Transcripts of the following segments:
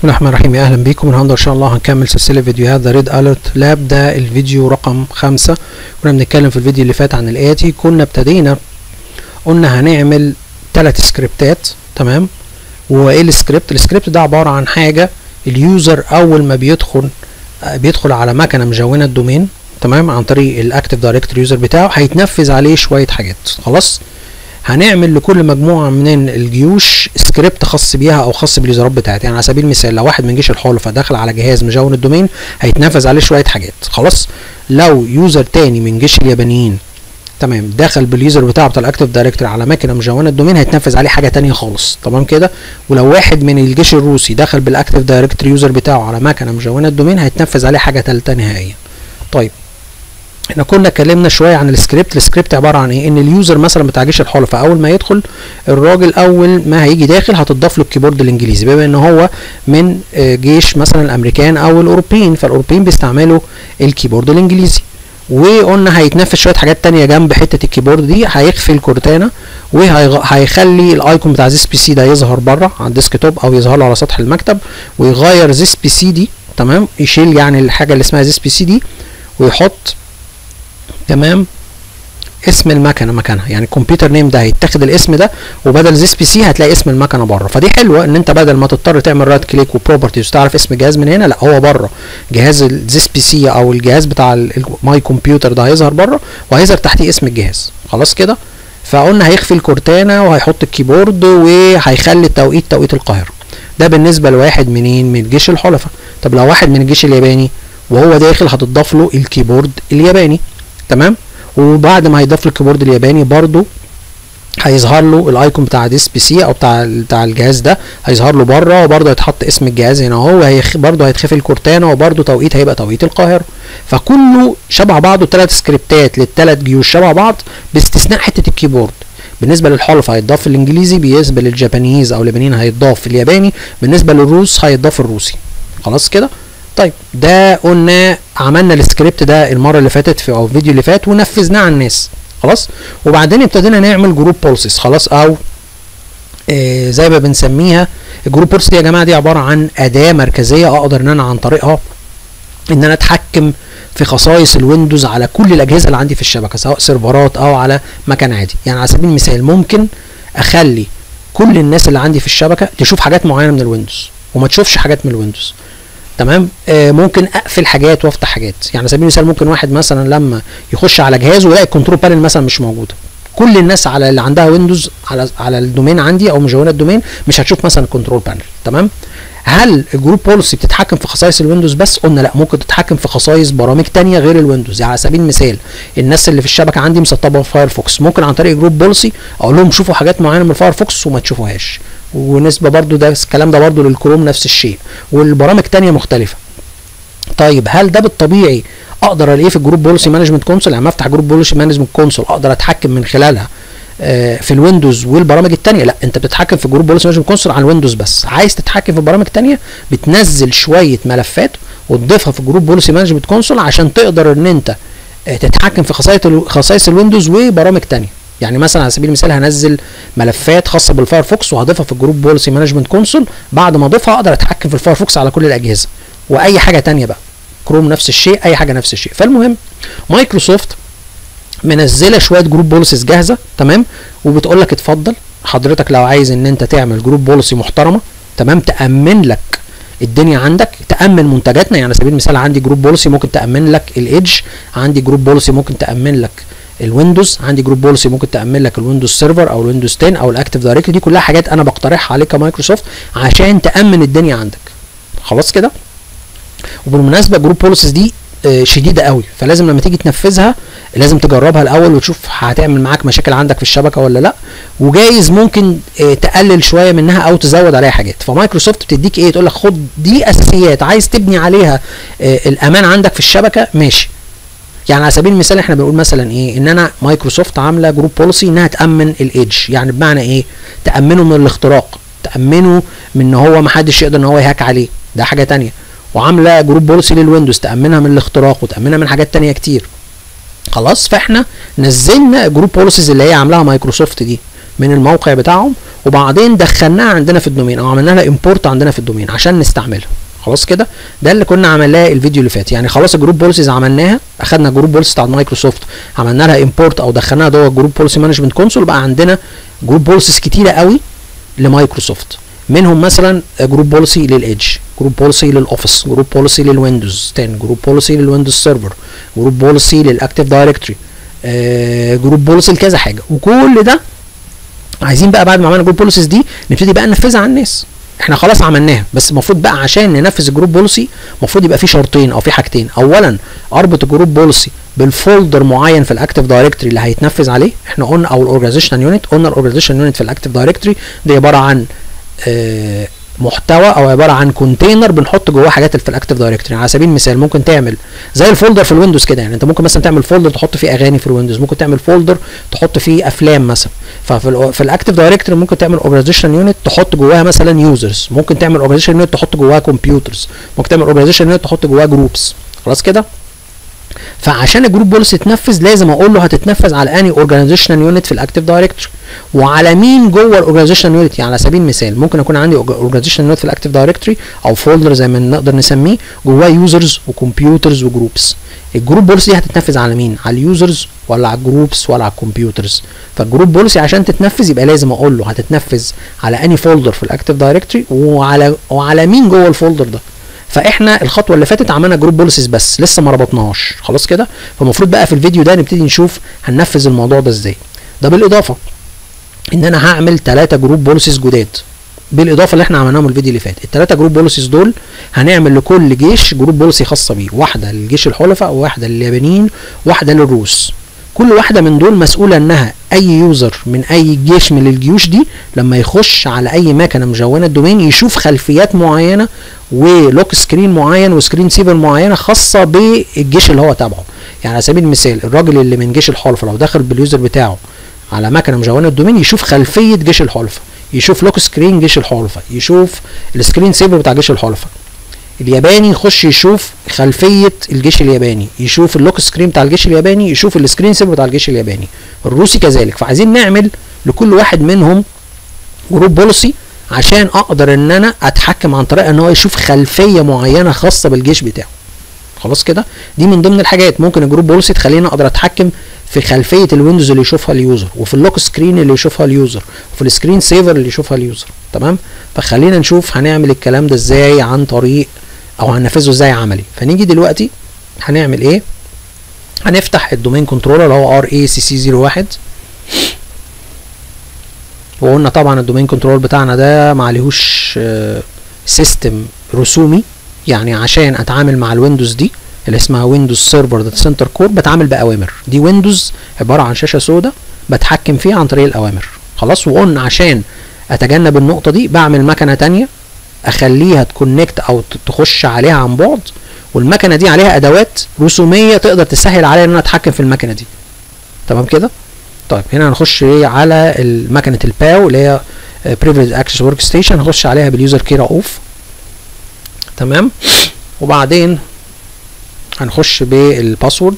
بسم الله الرحمن الرحيم يا اهلا بيكم النهارده ان شاء الله هنكمل سلسله فيديوهات ذا ريد اليرت لاب ده الفيديو رقم خمسة كنا بنتكلم في الفيديو اللي فات عن الاتي كنا ابتدينا قلنا هنعمل ثلاث سكريبتات تمام وايه السكريبت السكريبت ده عباره عن حاجه اليوزر اول ما بيدخل آه، بيدخل على مكنه مجونه الدومين تمام عن طريق الاكتف دايركتوري يوزر بتاعه هيتنفذ عليه شويه حاجات خلاص هنعمل لكل مجموعه من الجيوش سكريبت خاص بيها او خاص باليوزرات بتاعتها يعني على سبيل المثال لو واحد من جيش الحلفاء دخل على جهاز مجون الدومين هيتنفذ عليه شويه حاجات خلاص لو يوزر تاني من جيش اليابانيين تمام دخل باليوزر بتاعه بتاع الاكتف دايركتوري على ماكينه مجونه الدومين هيتنفذ عليه حاجه تانية خالص تمام كده ولو واحد من الجيش الروسي دخل بالاكتف دايركتوري يوزر بتاعه على ماكينه مجونه الدومين هيتنفذ عليه حاجه ثالثه نهائيا طيب احنا كنا اتكلمنا شويه عن السكريبت السكريبت عباره عن ايه ان اليوزر مثلا بتاع جيش الحلفاء اول ما يدخل الراجل اول ما هيجي داخل هتضاف له الكيبورد الانجليزي بما ان هو من آه، جيش مثلا الامريكان او الاوروبيين فالاوروبيين بيستعملوا الكيبورد الانجليزي وقلنا هيتنفذ شويه حاجات تانية جنب حته الكيبورد دي هيخفي الكورتانا وهيخلي الايكون بتاع زيس بي سي ده يظهر بره على الديسك توب او يظهر له على سطح المكتب ويغير زيس بي سي دي تمام يشيل يعني الحاجه اللي اسمها زيس بي سي دي ويحط تمام اسم المكنه مكانها يعني الكمبيوتر نيم ده هيتاخد الاسم ده وبدل زيس بي سي هتلاقي اسم المكنه بره فدي حلوه ان انت بدل ما تضطر تعمل رايت كليك وبروبرتيز وتعرف اسم الجهاز من هنا لا هو بره جهاز الزيس بي سي او الجهاز بتاع الماي كمبيوتر ده هيظهر بره وهيظهر تحتيه اسم الجهاز خلاص كده فقلنا هيخفي الكورتانا وهيحط الكيبورد وهيخلي التوقيت توقيت القاهره ده بالنسبه لواحد منين من جيش الحلفاء طب لو واحد من الجيش الياباني وهو داخل هتضاف له الكيبورد الياباني تمام وبعد ما هيضاف له الكيبورد الياباني برضو هيظهر له الايكون بتاع ديس بي سي او بتاع بتاع الجهاز ده هيظهر له بره وبرضه هيتحط اسم الجهاز هنا اهو وهيخ برضه هيتخفي الكورتانا وبرضه توقيت هيبقى توقيت القاهره فكله شبه بعضه ثلاث سكريبتات للثلاث جيوش شبه بعض باستثناء حته الكيبورد بالنسبه للحلف هيتضاف الانجليزي بالنسبه للجابانيز او اليابانيين هيتضاف الياباني بالنسبه للروس هيتضاف الروسي خلاص كده طيب ده قلنا عملنا السكريبت ده المره اللي فاتت في او الفيديو اللي فات ونفذناه على الناس خلاص وبعدين ابتدينا نعمل جروب بولسز خلاص او آه زي ما بنسميها الجروب بولس دي يا جماعه دي عباره عن اداه مركزيه اقدر ان انا عن طريقها ان انا اتحكم في خصائص الويندوز على كل الاجهزه اللي عندي في الشبكه سواء سيرفرات او على مكان عادي يعني على سبيل المثال ممكن اخلي كل الناس اللي عندي في الشبكه تشوف حاجات معينه من الويندوز وما تشوفش حاجات من الويندوز تمام آه ممكن اقفل حاجات وافتح حاجات يعني على سبيل المثال ممكن واحد مثلا لما يخش على جهاز ويلاقي الكنترول بانل مثلا مش موجوده كل الناس على اللي عندها ويندوز على على الدومين عندي او مجونه الدومين مش هتشوف مثلا الكنترول بانل تمام هل الجروب بوليسي بتتحكم في خصائص الويندوز بس قلنا لا ممكن تتحكم في خصائص برامج تانية غير الويندوز يعني على سبيل المثال الناس اللي في الشبكه عندي مسطبه في فايرفوكس ممكن عن طريق جروب بوليسي اقول لهم شوفوا حاجات معينه من فايرفوكس وما تشوفوهاش ونسبه برضو ده الكلام ده برضو للكروم نفس الشيء والبرامج تانية مختلفه طيب هل ده بالطبيعي اقدر الاقيه في الجروب بوليسي مانجمنت كونسول يعني افتح جروب بوليسي مانجمنت كونسول اقدر اتحكم من خلالها آه، في الويندوز والبرامج التانية لا انت بتتحكم في جروب بوليسي مانجمنت كونسول على الويندوز بس عايز تتحكم في برامج تانية بتنزل شويه ملفات وتضيفها في جروب بوليسي مانجمنت كونسول عشان تقدر ان انت آه، تتحكم في خصائص ال- خصائص الويندوز وبرامج تانية يعني مثلا على سبيل المثال هنزل ملفات خاصه بالفايرفوكس وهضيفها في الجروب بوليسي مانجمنت كونسول بعد ما اضيفها اقدر اتحكم في الفايرفوكس على كل الاجهزه واي حاجه تانية بقى كروم نفس الشيء اي حاجه نفس الشيء فالمهم مايكروسوفت منزله شويه جروب بوليسيز جاهزه تمام وبتقول لك اتفضل حضرتك لو عايز ان انت تعمل جروب بوليسي محترمه تمام تامن لك الدنيا عندك تامن منتجاتنا يعني على سبيل المثال عندي جروب بوليسي ممكن تامن لك الايدج عندي جروب بوليسي ممكن تامن لك الويندوز عندي جروب بوليسي ممكن تامن لك الويندوز سيرفر او الويندوز 10 او الاكتيف دايركتوري دي كلها حاجات انا بقترحها عليك كمايكروسوفت عشان تامن الدنيا عندك خلاص كده وبالمناسبه جروب بوليسيز دي آه، شديده قوي فلازم لما تيجي تنفذها لازم تجربها الاول وتشوف هتعمل معاك مشاكل عندك في الشبكه ولا لا وجايز ممكن آه، تقلل شويه منها او تزود عليها حاجات فمايكروسوفت بتديك ايه تقول لك خد دي اساسيات عايز تبني عليها آه، الامان عندك في الشبكه ماشي يعني على سبيل المثال احنا بنقول مثلا ايه ان انا مايكروسوفت عامله جروب بوليسي انها تامن الايدج يعني بمعنى ايه تامنه من الاختراق تامنه من ان هو ما حدش يقدر ان هو يهاك عليه ده حاجه تانية وعامله جروب بوليسي للويندوز تامنها من الاختراق وتامنها من حاجات تانية كتير خلاص فاحنا نزلنا جروب بوليسيز اللي هي عاملاها مايكروسوفت دي من الموقع بتاعهم وبعدين دخلناها عندنا في الدومين او عملنا لها امبورت عندنا في الدومين عشان نستعملها خلاص كده ده اللي كنا عملناه الفيديو اللي فات يعني خلاص الجروب بوليسيز عملناها اخدنا جروب بوليسي بتاع مايكروسوفت عملنا لها امبورت او دخلناها جوه الجروب بوليسي مانجمنت كونسول بقى عندنا جروب بوليسيز كتيره قوي لمايكروسوفت منهم مثلا جروب بوليسي للايدج جروب بوليسي للاوفيس جروب بوليسي للويندوز 10 جروب بوليسي للويندوز سيرفر جروب بوليسي للاكتيف دايركتوري جروب بوليسي لكذا حاجه وكل ده عايزين بقى بعد ما عملنا جروب بوليسيز دي نبتدي بقى ننفذها على الناس احنا خلاص عملناها بس المفروض بقى عشان ننفذ الجروب بوليسي المفروض يبقى في شرطين او في حاجتين اولا اربط الجروب بوليسي بالفولدر معين في الاكتيف دايركتوري اللي هيتنفذ عليه احنا قلنا او الاورجانيزيشن يونت قلنا الاورجانيزيشن يونت في الاكتيف دايركتوري دي عباره عن اه محتوى او عباره عن كونتينر بنحط جواه حاجات في الاكتيف دايركتوري على سبيل المثال ممكن تعمل زي الفولدر في الويندوز كده يعني انت ممكن مثلا تعمل فولدر تحط فيه اغاني في الويندوز ممكن تعمل فولدر تحط فيه افلام مثلا ففي في الاكتيف دايركتوري ممكن تعمل اورجانيزيشن يونت تحط جواها مثلا يوزرز ممكن تعمل اورجانيزيشن يونت تحط جواها كمبيوترز ممكن تعمل اورجانيزيشن يونت تحط جواها جروبس خلاص كده فعشان الجروب بوليسي تتنفذ لازم اقول له هتتنفذ على اني اورجانيزيشن يونت في الاكتيف دايركتوري وعلى مين جوه الاورجانيزيشن يونت يعني على سبيل المثال ممكن يكون عندي اورجانيزيشن يونت في الاكتيف دايركتوري او فولدر زي ما نقدر نسميه جواه يوزرز وكمبيوترز وجروبس الجروب بوليسي دي هتتنفذ على مين على اليوزرز ولا على الجروبس ولا على الكمبيوترز فالجروب بوليسي عشان تتنفذ يبقى لازم اقول له هتتنفذ على اني فولدر في الاكتيف دايركتوري وعلى وعلى مين جوه الفولدر ده فاحنا الخطوه اللي فاتت عملنا جروب بوليسيز بس لسه ما ربطناهاش خلاص كده فالمفروض بقى في الفيديو ده نبتدي نشوف هننفذ الموضوع ده ازاي ده بالاضافه ان انا هعمل ثلاثه جروب بوليسيز جداد بالاضافه اللي احنا عملناهم الفيديو اللي فات الثلاثه جروب بوليسيز دول هنعمل لكل جيش جروب بوليسي خاصه بيه واحده للجيش الحلفاء وواحده لليابانيين واحده للروس كل واحده من دول مسؤوله انها اي يوزر من اي جيش من الجيوش دي لما يخش على اي مكنه مجونه الدومين يشوف خلفيات معينه ولوك سكرين معين وسكرين سيفر معينه خاصه بالجيش اللي هو تابعه يعني على سبيل المثال الراجل اللي من جيش الحلفاء لو دخل باليوزر بتاعه على مكنه مجونه الدومين يشوف خلفيه جيش الحلفاء يشوف لوك سكرين جيش الحلفاء يشوف السكرين سيفر بتاع جيش الحلفاء الياباني يخش يشوف خلفيه الجيش الياباني يشوف اللوك سكرين بتاع الجيش الياباني يشوف السكرين سيفر بتاع الجيش الياباني الروسي كذلك فعايزين نعمل لكل واحد منهم جروب بوليسي عشان اقدر ان انا اتحكم عن طريق ان هو يشوف خلفيه معينه خاصه بالجيش بتاعه خلاص كده دي من ضمن الحاجات ممكن الجروب بوليسي تخليني اقدر اتحكم في خلفيه الويندوز اللي يشوفها اليوزر وفي اللوك سكرين اللي يشوفها اليوزر وفي السكرين سيفر اللي يشوفها اليوزر تمام فخلينا نشوف هنعمل الكلام ده ازاي عن طريق او هننفذه ازاي عملي فنيجي دلوقتي هنعمل ايه هنفتح الدومين كنترولر اللي هو ار اي سي سي 01 وقلنا طبعا الدومين كنترول بتاعنا ده ما عليهوش سيستم رسومي يعني عشان اتعامل مع الويندوز دي اللي اسمها ويندوز سيرفر داتا سنتر كور بتعامل باوامر دي ويندوز عباره عن شاشه سوداء بتحكم فيها عن طريق الاوامر خلاص وقلنا عشان اتجنب النقطه دي بعمل مكنه تانية اخليها تكونكت او تخش عليها عن بعد والمكنه دي عليها ادوات رسوميه تقدر تسهل عليا ان انا اتحكم في المكنه دي تمام كده طيب هنا هنخش على مكنه الباو اللي هي بريفليج اكسس ورك ستيشن هخش عليها باليوزر كيرا اوف تمام وبعدين هنخش بالباسورد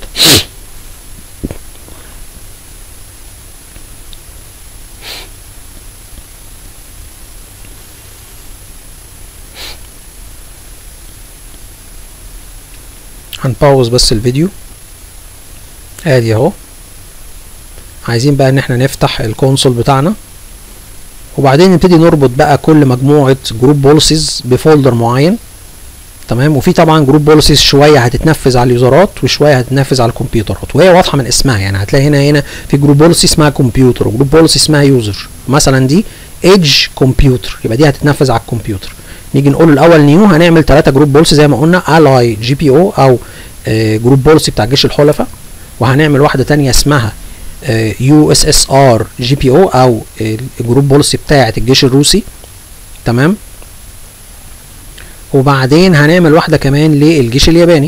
هنباوز بس الفيديو ادي اهو عايزين بقى ان احنا نفتح الكونسول بتاعنا وبعدين نبتدي نربط بقى كل مجموعه جروب بوليسيز بفولدر معين تمام وفي طبعا جروب بوليسيز شويه هتتنفذ على اليوزرات وشويه هتتنفذ على الكمبيوترات وهي واضحه من اسمها يعني هتلاقي هنا هنا في جروب بوليسي اسمها كمبيوتر وجروب بوليسي اسمها يوزر مثلا دي ايدج كمبيوتر يبقى دي هتتنفذ على الكمبيوتر نيجي نقول الاول نيو هنعمل ثلاثه جروب بوليسي زي ما قلنا الاي جي بي او او جروب بوليسي بتاع الجيش الحلفاء وهنعمل واحده تانية اسمها يو اس اس ار جي بي او او الجروب بوليسي بتاعه الجيش الروسي تمام وبعدين هنعمل واحده كمان للجيش الياباني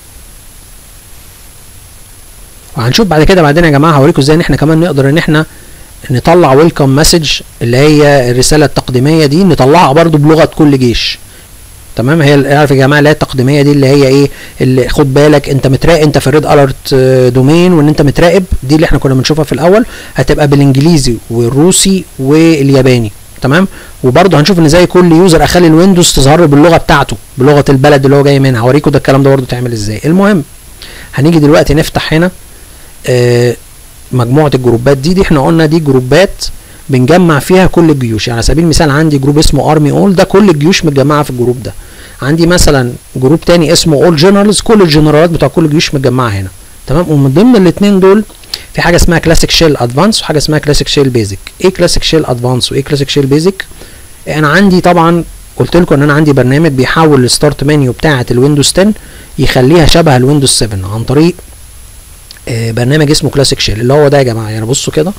وهنشوف بعد كده بعدين يا جماعه هوريكم ازاي ان احنا كمان نقدر ان احنا نطلع ويلكم مسج اللي هي الرساله التقديميه دي نطلعها برضو بلغه كل جيش تمام هي عارف يا جماعه اللي هي التقديميه دي اللي هي ايه اللي خد بالك انت متراقب انت في الريد الرت دومين وان انت متراقب دي اللي احنا كنا بنشوفها في الاول هتبقى بالانجليزي والروسي والياباني تمام وبرضه هنشوف ان زي كل يوزر اخلي الويندوز تظهر له باللغه بتاعته بلغه البلد اللي هو جاي منها هوريكم ده الكلام ده برضه تعمل ازاي المهم هنيجي دلوقتي نفتح هنا آه مجموعه الجروبات دي دي احنا قلنا دي جروبات بنجمع فيها كل الجيوش يعني على سبيل المثال عندي جروب اسمه ارمي اول ده كل الجيوش متجمعه في الجروب ده عندي مثلا جروب تاني اسمه اول جنرالز كل الجنرالات بتوع كل الجيوش متجمعه هنا تمام ومن ضمن الاثنين دول في حاجه اسمها كلاسيك شيل ادفانس وحاجه اسمها كلاسيك شيل بيزك ايه كلاسيك شيل ادفانس وايه كلاسيك شيل بيزك انا عندي طبعا قلت لكم ان انا عندي برنامج بيحول الستارت منيو بتاعه الويندوز 10 يخليها شبه الويندوز 7 عن طريق آه برنامج اسمه كلاسيك شيل اللي هو ده يا جماعه يعني بصوا كده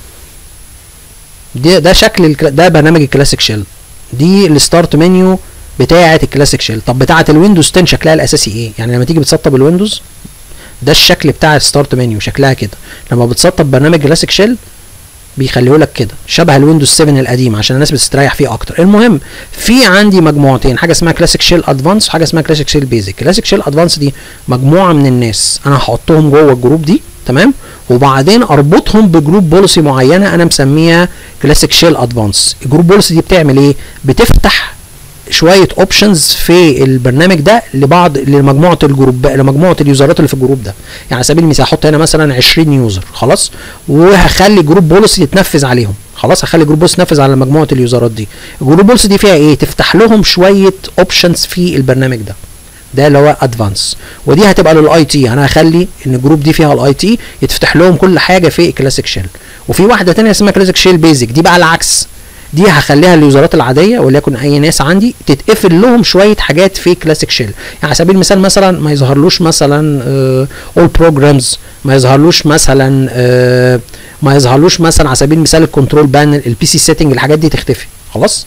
ده ده شكل الكلا ده برنامج الكلاسيك شيل دي الستارت منيو بتاعه الكلاسيك شيل طب بتاعه الويندوز 10 شكلها الاساسي ايه يعني لما تيجي بتسطب الويندوز ده الشكل بتاع الستارت منيو شكلها كده لما بتسطب برنامج كلاسيك شيل بيخليه لك كده شبه الويندوز 7 القديم عشان الناس بتستريح فيه اكتر المهم في عندي مجموعتين حاجه اسمها كلاسيك شيل ادفانس وحاجه اسمها كلاسيك شيل بيزك كلاسيك شيل ادفانس دي مجموعه من الناس انا هحطهم جوه الجروب دي تمام وبعدين اربطهم بجروب بوليسي معينه انا مسميها كلاسيك شيل ادفانس الجروب بوليسي دي بتعمل ايه بتفتح شويه اوبشنز في البرنامج ده لبعض لمجموعه الجروب لمجموعه اليوزرات اللي في الجروب ده يعني على سبيل المثال هحط هنا مثلا 20 يوزر خلاص وهخلي جروب بوليسي يتنفذ عليهم خلاص هخلي جروب بوليسي يتنفذ على مجموعه اليوزرات دي الجروب بوليسي دي فيها ايه تفتح لهم شويه اوبشنز في البرنامج ده ده اللي هو ادفانس ودي هتبقى للاي تي انا هخلي ان الجروب دي فيها الاي تي يتفتح لهم كل حاجه في كلاسيك شيل وفي واحده ثانيه اسمها كلاسيك شيل بيزك دي بقى العكس دي هخليها اليوزرات العاديه وليكن اي ناس عندي تتقفل لهم شويه حاجات في كلاسيك شيل يعني على سبيل المثال مثلا ما يظهرلوش مثلا اول بروجرامز ما يظهرلوش مثلا آه ما يظهرلوش مثلا على سبيل المثال الكنترول بانل البي سي سيتنج الحاجات دي تختفي خلاص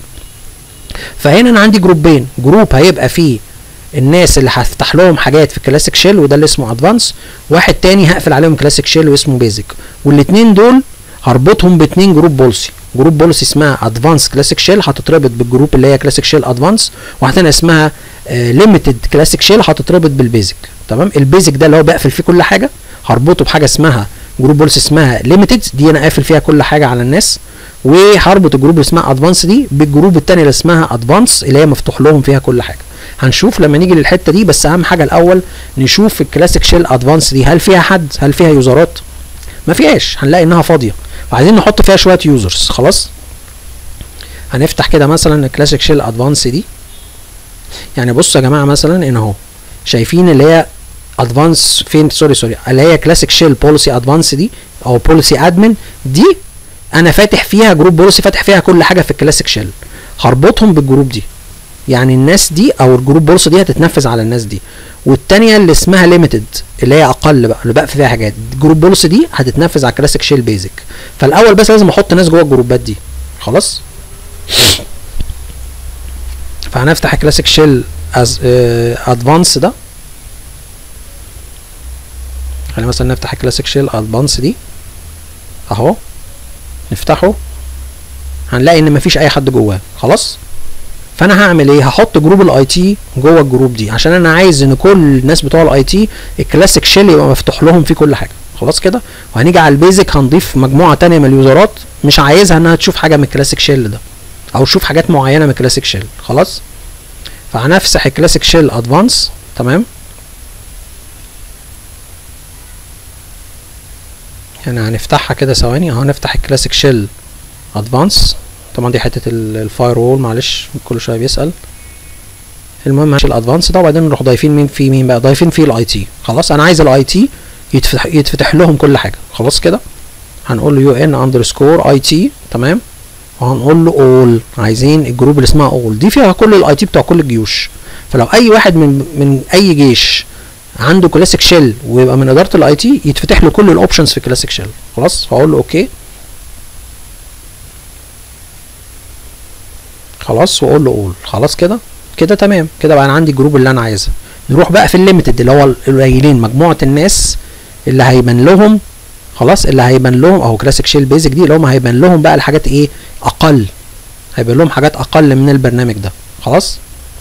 فهنا انا عندي جروبين جروب هيبقى فيه الناس اللي هفتح لهم حاجات في كلاسيك شيل وده اللي اسمه ادفانس واحد تاني هقفل عليهم كلاسيك شيل واسمه بيزك والاثنين دول هربطهم باتنين جروب بولسي جروب بوليسي اسمها ادفانس كلاسيك شيل هتتربط بالجروب اللي هي كلاسيك شيل ادفانس واحده ثانيه اسمها ليميتد كلاسيك شيل هتتربط بالبيزك تمام البيزك ده اللي هو بقفل فيه كل حاجه هربطه بحاجه اسمها جروب بوليسي اسمها ليميتد دي انا قافل فيها كل حاجه على الناس وهربط الجروب اللي اسمها ادفانس دي بالجروب الثاني اللي اسمها ادفانس اللي هي مفتوح لهم فيها كل حاجه هنشوف لما نيجي للحته دي بس اهم حاجه الاول نشوف الكلاسيك شيل ادفانس دي هل فيها حد هل فيها يوزرات ما فيهاش هنلاقي انها فاضيه وعايزين نحط فيها شويه يوزرز خلاص هنفتح كده مثلا الكلاسيك شيل ادفانس دي يعني بصوا يا جماعه مثلا ان اهو شايفين اللي هي ادفانس فين سوري سوري اللي هي كلاسيك شيل بوليسي ادفانس دي او بوليسي ادمن دي انا فاتح فيها جروب بوليسي فاتح فيها كل حاجه في الكلاسيك شيل هربطهم بالجروب دي يعني الناس دي او الجروب بوليسي دي هتتنفذ على الناس دي والتانية اللي اسمها ليميتد اللي هي اقل بقى اللي بقى فيها حاجات جروب بوليسي دي هتتنفذ على كلاسيك شيل بيزك فالاول بس لازم احط ناس جوه الجروبات دي خلاص فهنفتح كلاسيك شيل از ادفانس ده خلينا مثلا نفتح كلاسيك شيل ادفانس دي اهو نفتحه هنلاقي ان مفيش اي حد جواه خلاص فانا هعمل ايه هحط جروب الاي تي جوه الجروب دي عشان انا عايز ان كل الناس بتوع الاي تي الكلاسيك شيل يبقى مفتوح لهم فيه كل حاجه خلاص كده وهنيجي على البيزك هنضيف مجموعه تانية من اليوزرات مش عايزها انها تشوف حاجه من الكلاسيك شيل ده او تشوف حاجات معينه من الكلاسيك شيل خلاص فهنفسح الكلاسيك شيل ادفانس تمام يعني هنفتحها كده ثواني اهو نفتح الكلاسيك شيل ادفانس طبعا دي حته الفاير وول معلش كل شويه بيسال المهم هنشيل الادفانس ده وبعدين نروح ضايفين مين في مين بقى ضايفين فيه الاي تي خلاص انا عايز الاي تي يتفتح يتفتح لهم كل حاجه خلاص كده هنقول له يو ان اندرسكور اي تي تمام وهنقول له اول عايزين الجروب اللي اسمها اول دي فيها كل الاي تي بتوع كل الجيوش فلو اي واحد من من اي جيش عنده كلاسيك شيل ويبقى من اداره الاي تي يتفتح له كل الاوبشنز في كلاسيك شيل خلاص فاقول له اوكي خلاص واقول له اول خلاص كده كده تمام كده بقى انا عندي الجروب اللي انا عايزها نروح بقى في الليميتد اللي هو القليلين مجموعه الناس اللي هيبان لهم خلاص اللي هيبان لهم اهو كلاسيك شيل بيزك دي اللي هم هيبان لهم بقى الحاجات ايه اقل هيبان لهم حاجات اقل من البرنامج ده خلاص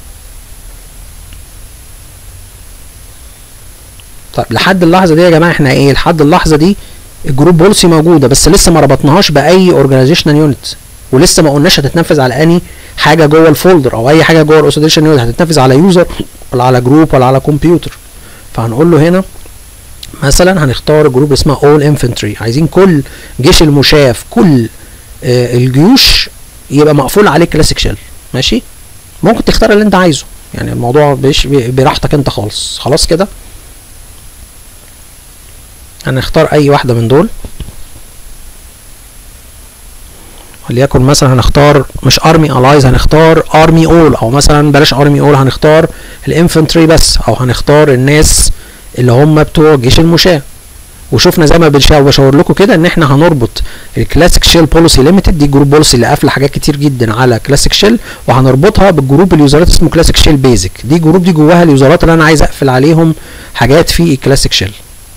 طيب لحد اللحظه دي يا جماعه احنا ايه لحد اللحظه دي الجروب بوليسي موجوده بس لسه ما ربطناهاش باي اورجانيزيشنال يونت ولسه ما قلناش هتتنفذ على اني حاجه جوه الفولدر او اي حاجه جوه الاوسيليشن يونت هتتنفذ على يوزر ولا على جروب ولا على كمبيوتر فهنقول له هنا مثلا هنختار جروب اسمها اول انفنتري عايزين كل جيش المشاة في كل آه الجيوش يبقى مقفول عليه كلاسيك شيل ماشي ممكن تختار اللي انت عايزه يعني الموضوع بيش براحتك انت خالص خلاص كده هنختار اي واحده من دول وليكن مثلا هنختار مش ارمي الايز هنختار ارمي اول او مثلا بلاش ارمي اول هنختار الانفنتري بس او هنختار الناس اللي هم بتوع جيش المشاة وشفنا زي ما بشاور لكم كده ان احنا هنربط الكلاسيك شيل بوليسي ليميتد دي جروب بوليسي اللي قافله حاجات كتير جدا على كلاسيك شيل وهنربطها بالجروب اليوزرات اسمه كلاسيك شيل بيزك دي جروب دي جواها اليوزرات اللي انا عايز اقفل عليهم حاجات في الكلاسيك شيل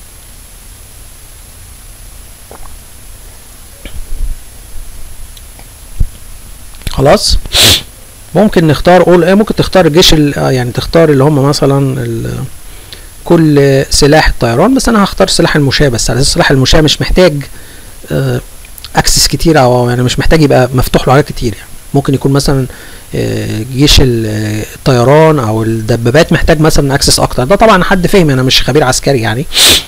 خلاص ممكن نختار اول ممكن تختار الجيش يعني تختار اللي هم مثلا كل سلاح الطيران بس انا هختار سلاح المشاة بس على اساس سلاح المشاة مش محتاج اكسس كتير او يعني مش محتاج يبقى مفتوح له حاجات كتير يعني ممكن يكون مثلا جيش الطيران او الدبابات محتاج مثلا اكسس اكتر ده طبعا حد فهم انا مش خبير عسكري يعني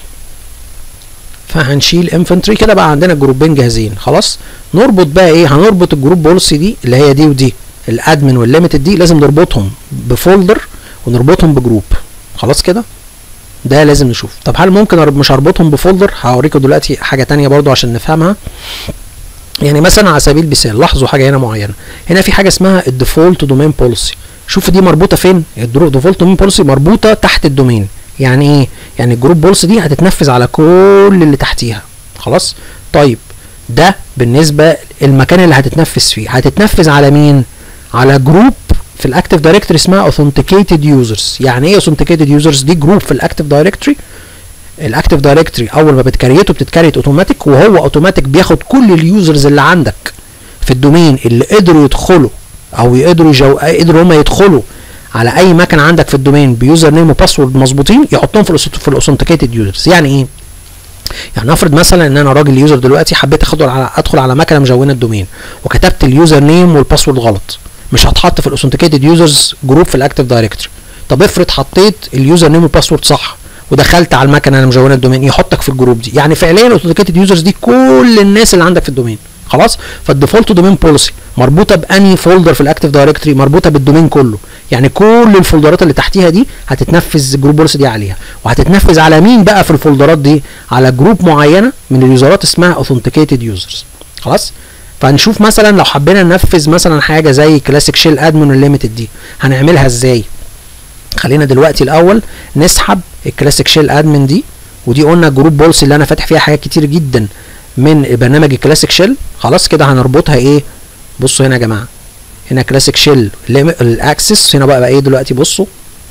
فهنشيل انفنتري كده بقى عندنا جروبين جاهزين خلاص نربط بقى ايه هنربط الجروب بوليسي دي اللي هي دي ودي الادمن والليميتد دي لازم نربطهم بفولدر ونربطهم بجروب خلاص كده ده لازم نشوف طب هل ممكن أرب مش اربطهم بفولدر هوريكم دلوقتي حاجه تانية برضو عشان نفهمها يعني مثلا على سبيل المثال لاحظوا حاجه هنا معينه هنا في حاجه اسمها الديفولت دومين بوليسي شوف دي مربوطه فين الديفولت دومين بوليسي مربوطه تحت الدومين يعني ايه يعني الجروب بوليسي دي هتتنفذ على كل اللي تحتيها خلاص طيب ده بالنسبه المكان اللي هتتنفذ فيه هتتنفذ على مين على جروب في الاكتيف دايركتوري اسمها authenticated users يعني ايه authenticated users دي جروب في الاكتيف دايركتوري الاكتيف دايركتوري اول ما بتكريته بتتكريت اوتوماتيك وهو اوتوماتيك بياخد كل اليوزرز اللي عندك في الدومين اللي قدروا يدخلوا او يقدروا يجو... قدروا هم يدخلوا على اي مكان عندك في الدومين بيوزر نيم وباسورد مظبوطين يحطهم في في الاوثنتيكيتد يوزرز يعني ايه يعني نفرض مثلا ان انا راجل يوزر دلوقتي حبيت اخد على ادخل على مكنه مجونه الدومين وكتبت اليوزر نيم والباسورد غلط مش هتحط في الاوثنتيكيتد يوزرز جروب في الاكتيف دايركتوري طب افرض حطيت اليوزر نيم والباسورد صح ودخلت على المكنه اللي مجونه الدومين يحطك في الجروب دي يعني فعليا الاوثنتيكيتد يوزرز دي كل الناس اللي عندك في الدومين خلاص فالديفولت دومين بوليسي مربوطه باني فولدر في الاكتيف دايركتوري مربوطه بالدومين كله يعني كل الفولدرات اللي تحتيها دي هتتنفذ الجروب بوليسي دي عليها وهتتنفذ على مين بقى في الفولدرات دي على جروب معينه من اليوزرات اسمها اوثنتيكيتد يوزرز خلاص فهنشوف مثلا لو حبينا ننفذ مثلا حاجه زي كلاسيك شيل ادمن الليميتد دي هنعملها ازاي خلينا دلوقتي الاول نسحب الكلاسيك شيل ادمن دي ودي قلنا جروب بوليسي اللي انا فاتح فيها حاجات كتير جدا من برنامج الكلاسيك شيل خلاص كده هنربطها ايه بصوا هنا يا جماعه هنا كلاسيك شيل الاكسس هنا بقى, بقى ايه دلوقتي بصوا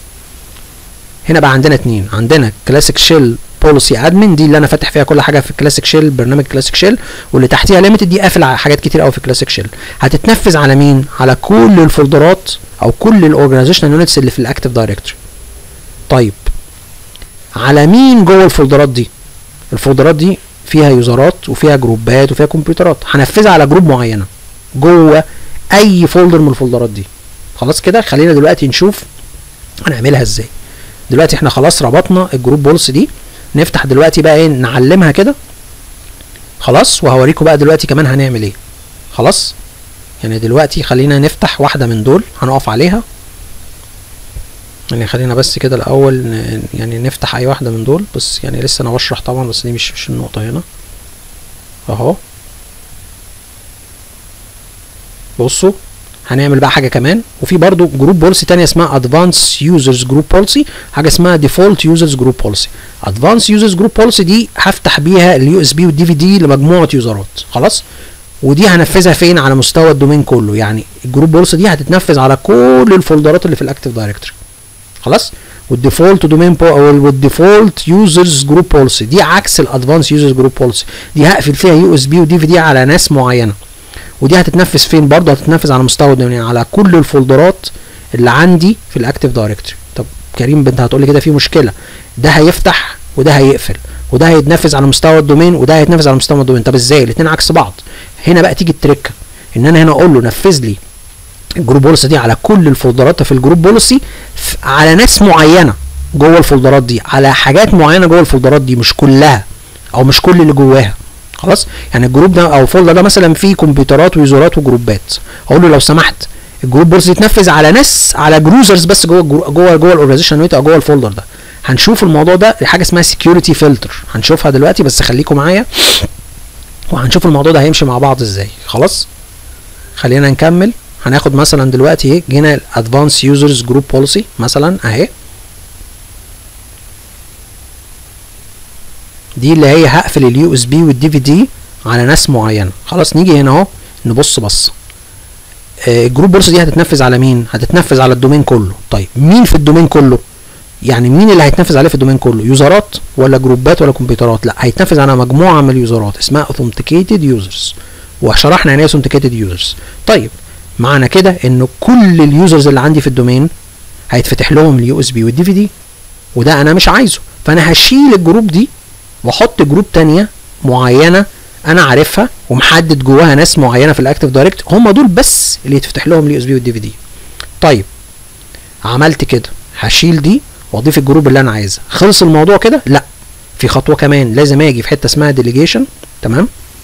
هنا بقى عندنا اتنين عندنا كلاسيك شيل بوليسي ادمن دي اللي انا فاتح فيها كل حاجه في كلاسيك شيل برنامج كلاسيك شيل واللي تحتيها ليميتد دي قافل على حاجات كتير قوي في كلاسيك شيل هتتنفذ على مين على كل الفولدرات او كل الاورجنايزيشنال يونتس اللي في الاكتيف دايركتوري طيب على مين جوه الفولدرات دي الفولدرات دي فيها يوزرات وفيها جروبات وفيها كمبيوترات هنفذها على جروب معينه جوه اي فولدر من الفولدرات دي خلاص كده خلينا دلوقتي نشوف هنعملها ازاي دلوقتي احنا خلاص ربطنا الجروب بولس دي نفتح دلوقتي بقى ايه نعلمها كده خلاص وهوريكم بقى دلوقتي كمان هنعمل ايه خلاص يعني دلوقتي خلينا نفتح واحده من دول هنقف عليها يعني خلينا بس كده الاول يعني نفتح اي واحده من دول بس يعني لسه انا بشرح طبعا بس دي مش مش النقطه هنا اهو بصوا هنعمل بقى حاجه كمان وفي برضو جروب بوليسي تانية اسمها ادفانس يوزرز جروب بوليسي حاجه اسمها ديفولت يوزرز جروب بوليسي ادفانس يوزرز جروب بوليسي دي هفتح بيها اليو اس بي والدي في دي لمجموعه يوزرات خلاص ودي هنفذها فين على مستوى الدومين كله يعني الجروب بوليسي دي هتتنفذ على كل الفولدرات اللي في الاكتيف دايركتوري خلاص والديفولت دومين بو او والديفولت يوزرز جروب بوليسي دي عكس الادفانس يوزرز جروب بوليسي دي هقفل فيها يو اس بي ودي في دي على ناس معينه ودي هتتنفذ فين برضه هتتنفذ على مستوى الدومين على كل الفولدرات اللي عندي في الاكتيف دايركتوري طب كريم بنت هتقول لي كده في مشكله ده هيفتح وده هيقفل وده هيتنفذ على مستوى الدومين وده هيتنفذ على مستوى الدومين طب ازاي الاثنين عكس بعض هنا بقى تيجي التركه ان انا هنا اقول له نفذ لي الجروب بوليسي دي على كل الفولدرات في الجروب بوليسي على ناس معينه جوه الفولدرات دي على حاجات معينه جوه الفولدرات دي مش كلها او مش كل اللي جواها خلاص يعني الجروب ده او الفولدر ده مثلا فيه كمبيوترات ويوزرات وجروبات اقول له لو سمحت الجروب بوليسي يتنفذ على ناس على جروزرز بس جوه جوه جوه الاورجنايزيشن نوت او جوه الفولدر ده هنشوف الموضوع ده حاجه اسمها سكيورتي فلتر هنشوفها دلوقتي بس خليكم معايا وهنشوف الموضوع ده هيمشي مع بعض ازاي خلاص خلينا نكمل هناخد مثلا دلوقتي ايه جينا الادفانس يوزرز جروب بوليسي مثلا اهي دي اللي هي هقفل اليو اس بي والدي في دي على ناس معينه خلاص نيجي هنا اهو نبص بصه آه الجروب بوليسي دي هتتنفذ على مين هتتنفذ على الدومين كله طيب مين في الدومين كله يعني مين اللي هيتنفذ عليه في الدومين كله يوزرات ولا جروبات ولا كمبيوترات لا هيتنفذ على مجموعه من اليوزرات اسمها authenticated users وشرحنا يعني ايه authenticated users طيب معنى كده ان كل اليوزرز اللي عندي في الدومين هيتفتح لهم اليو اس بي والدي في دي وده انا مش عايزه فانا هشيل الجروب دي واحط جروب تانية معينه انا عارفها ومحدد جواها ناس معينه في الاكتيف دايركت هم دول بس اللي يتفتح لهم اليو اس بي والدي في دي طيب عملت كده هشيل دي واضيف الجروب اللي انا عايزها خلص الموضوع كده لا في خطوه كمان لازم اجي في حته اسمها ديليجيشن تمام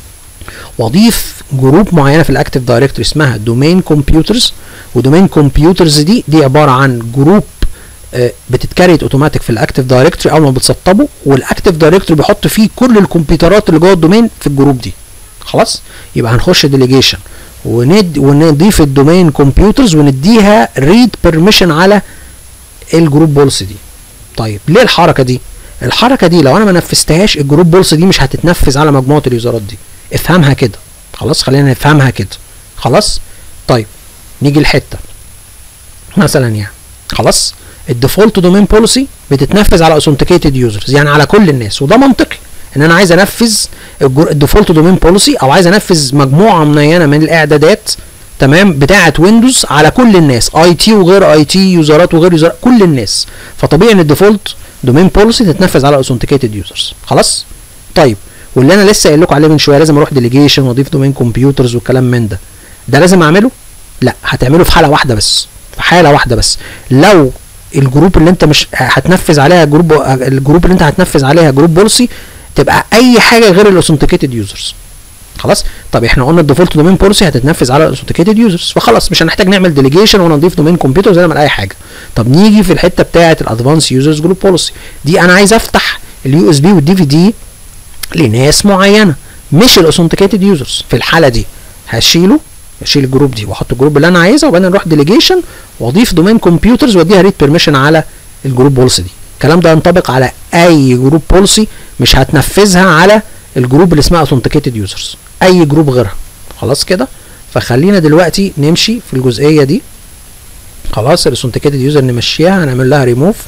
واضيف جروب معينه في الاكتيف دايركتوري اسمها دومين كمبيوترز ودومين كمبيوترز دي دي عباره عن جروب آه بتتكريت اوتوماتيك في الاكتيف دايركتوري اول ما بتسطبه والاكتيف دايركتوري بيحط فيه كل الكمبيوترات اللي جوه الدومين في الجروب دي خلاص يبقى هنخش ديليجيشن وند ونضيف الدومين كمبيوترز ونديها ريد بيرميشن على الجروب بولس دي طيب ليه الحركه دي الحركه دي لو انا ما نفذتهاش الجروب بولس دي مش هتتنفذ على مجموعه اليوزرات دي افهمها كده خلاص خلينا نفهمها كده خلاص طيب نيجي الحته مثلا يعني خلاص الديفولت دومين بوليسي بتتنفذ على اوثنتيكيتد يوزرز يعني على كل الناس وده منطقي ان انا عايز انفذ الديفولت دومين بوليسي او عايز انفذ مجموعه معينه من الاعدادات تمام بتاعه ويندوز على كل الناس اي تي وغير اي تي يوزرات وغير يوزرات كل الناس فطبيعي ان الديفولت دومين بوليسي تتنفذ على اوثنتيكيتد يوزرز خلاص طيب واللي انا لسه قايل لكم عليه من شويه لازم اروح ديليجيشن واضيف دومين كمبيوترز والكلام من ده ده لازم اعمله لا هتعمله في حاله واحده بس في حاله واحده بس لو الجروب اللي انت مش هتنفذ عليها جروب الجروب اللي انت هتنفذ عليها جروب بوليسي تبقى اي حاجه غير الاوثنتيكيتد يوزرز خلاص طب احنا قلنا الديفولت دومين بوليسي هتتنفذ على الاوثنتيكيتد يوزرز فخلاص مش هنحتاج نعمل ديليجيشن ونضيف دومين كمبيوتر زي نعمل اي حاجه طب نيجي في الحته بتاعه الادفانس يوزرز جروب بوليسي دي انا عايز افتح اليو اس بي والدي في دي لناس معينه مش الاوثنتيكيتد يوزرز في الحاله دي هشيله اشيل الجروب دي واحط الجروب اللي انا عايزها وبعدين اروح ديليجيشن واضيف دومين كمبيوترز واديها ريد بيرميشن على الجروب بوليسي دي الكلام ده ينطبق على اي جروب بوليسي مش هتنفذها على الجروب اللي اسمها اوثنتيكيتد يوزرز اي جروب غيرها خلاص كده فخلينا دلوقتي نمشي في الجزئيه دي خلاص الاوثنتيكيتد يوزر نمشيها هنعمل لها ريموف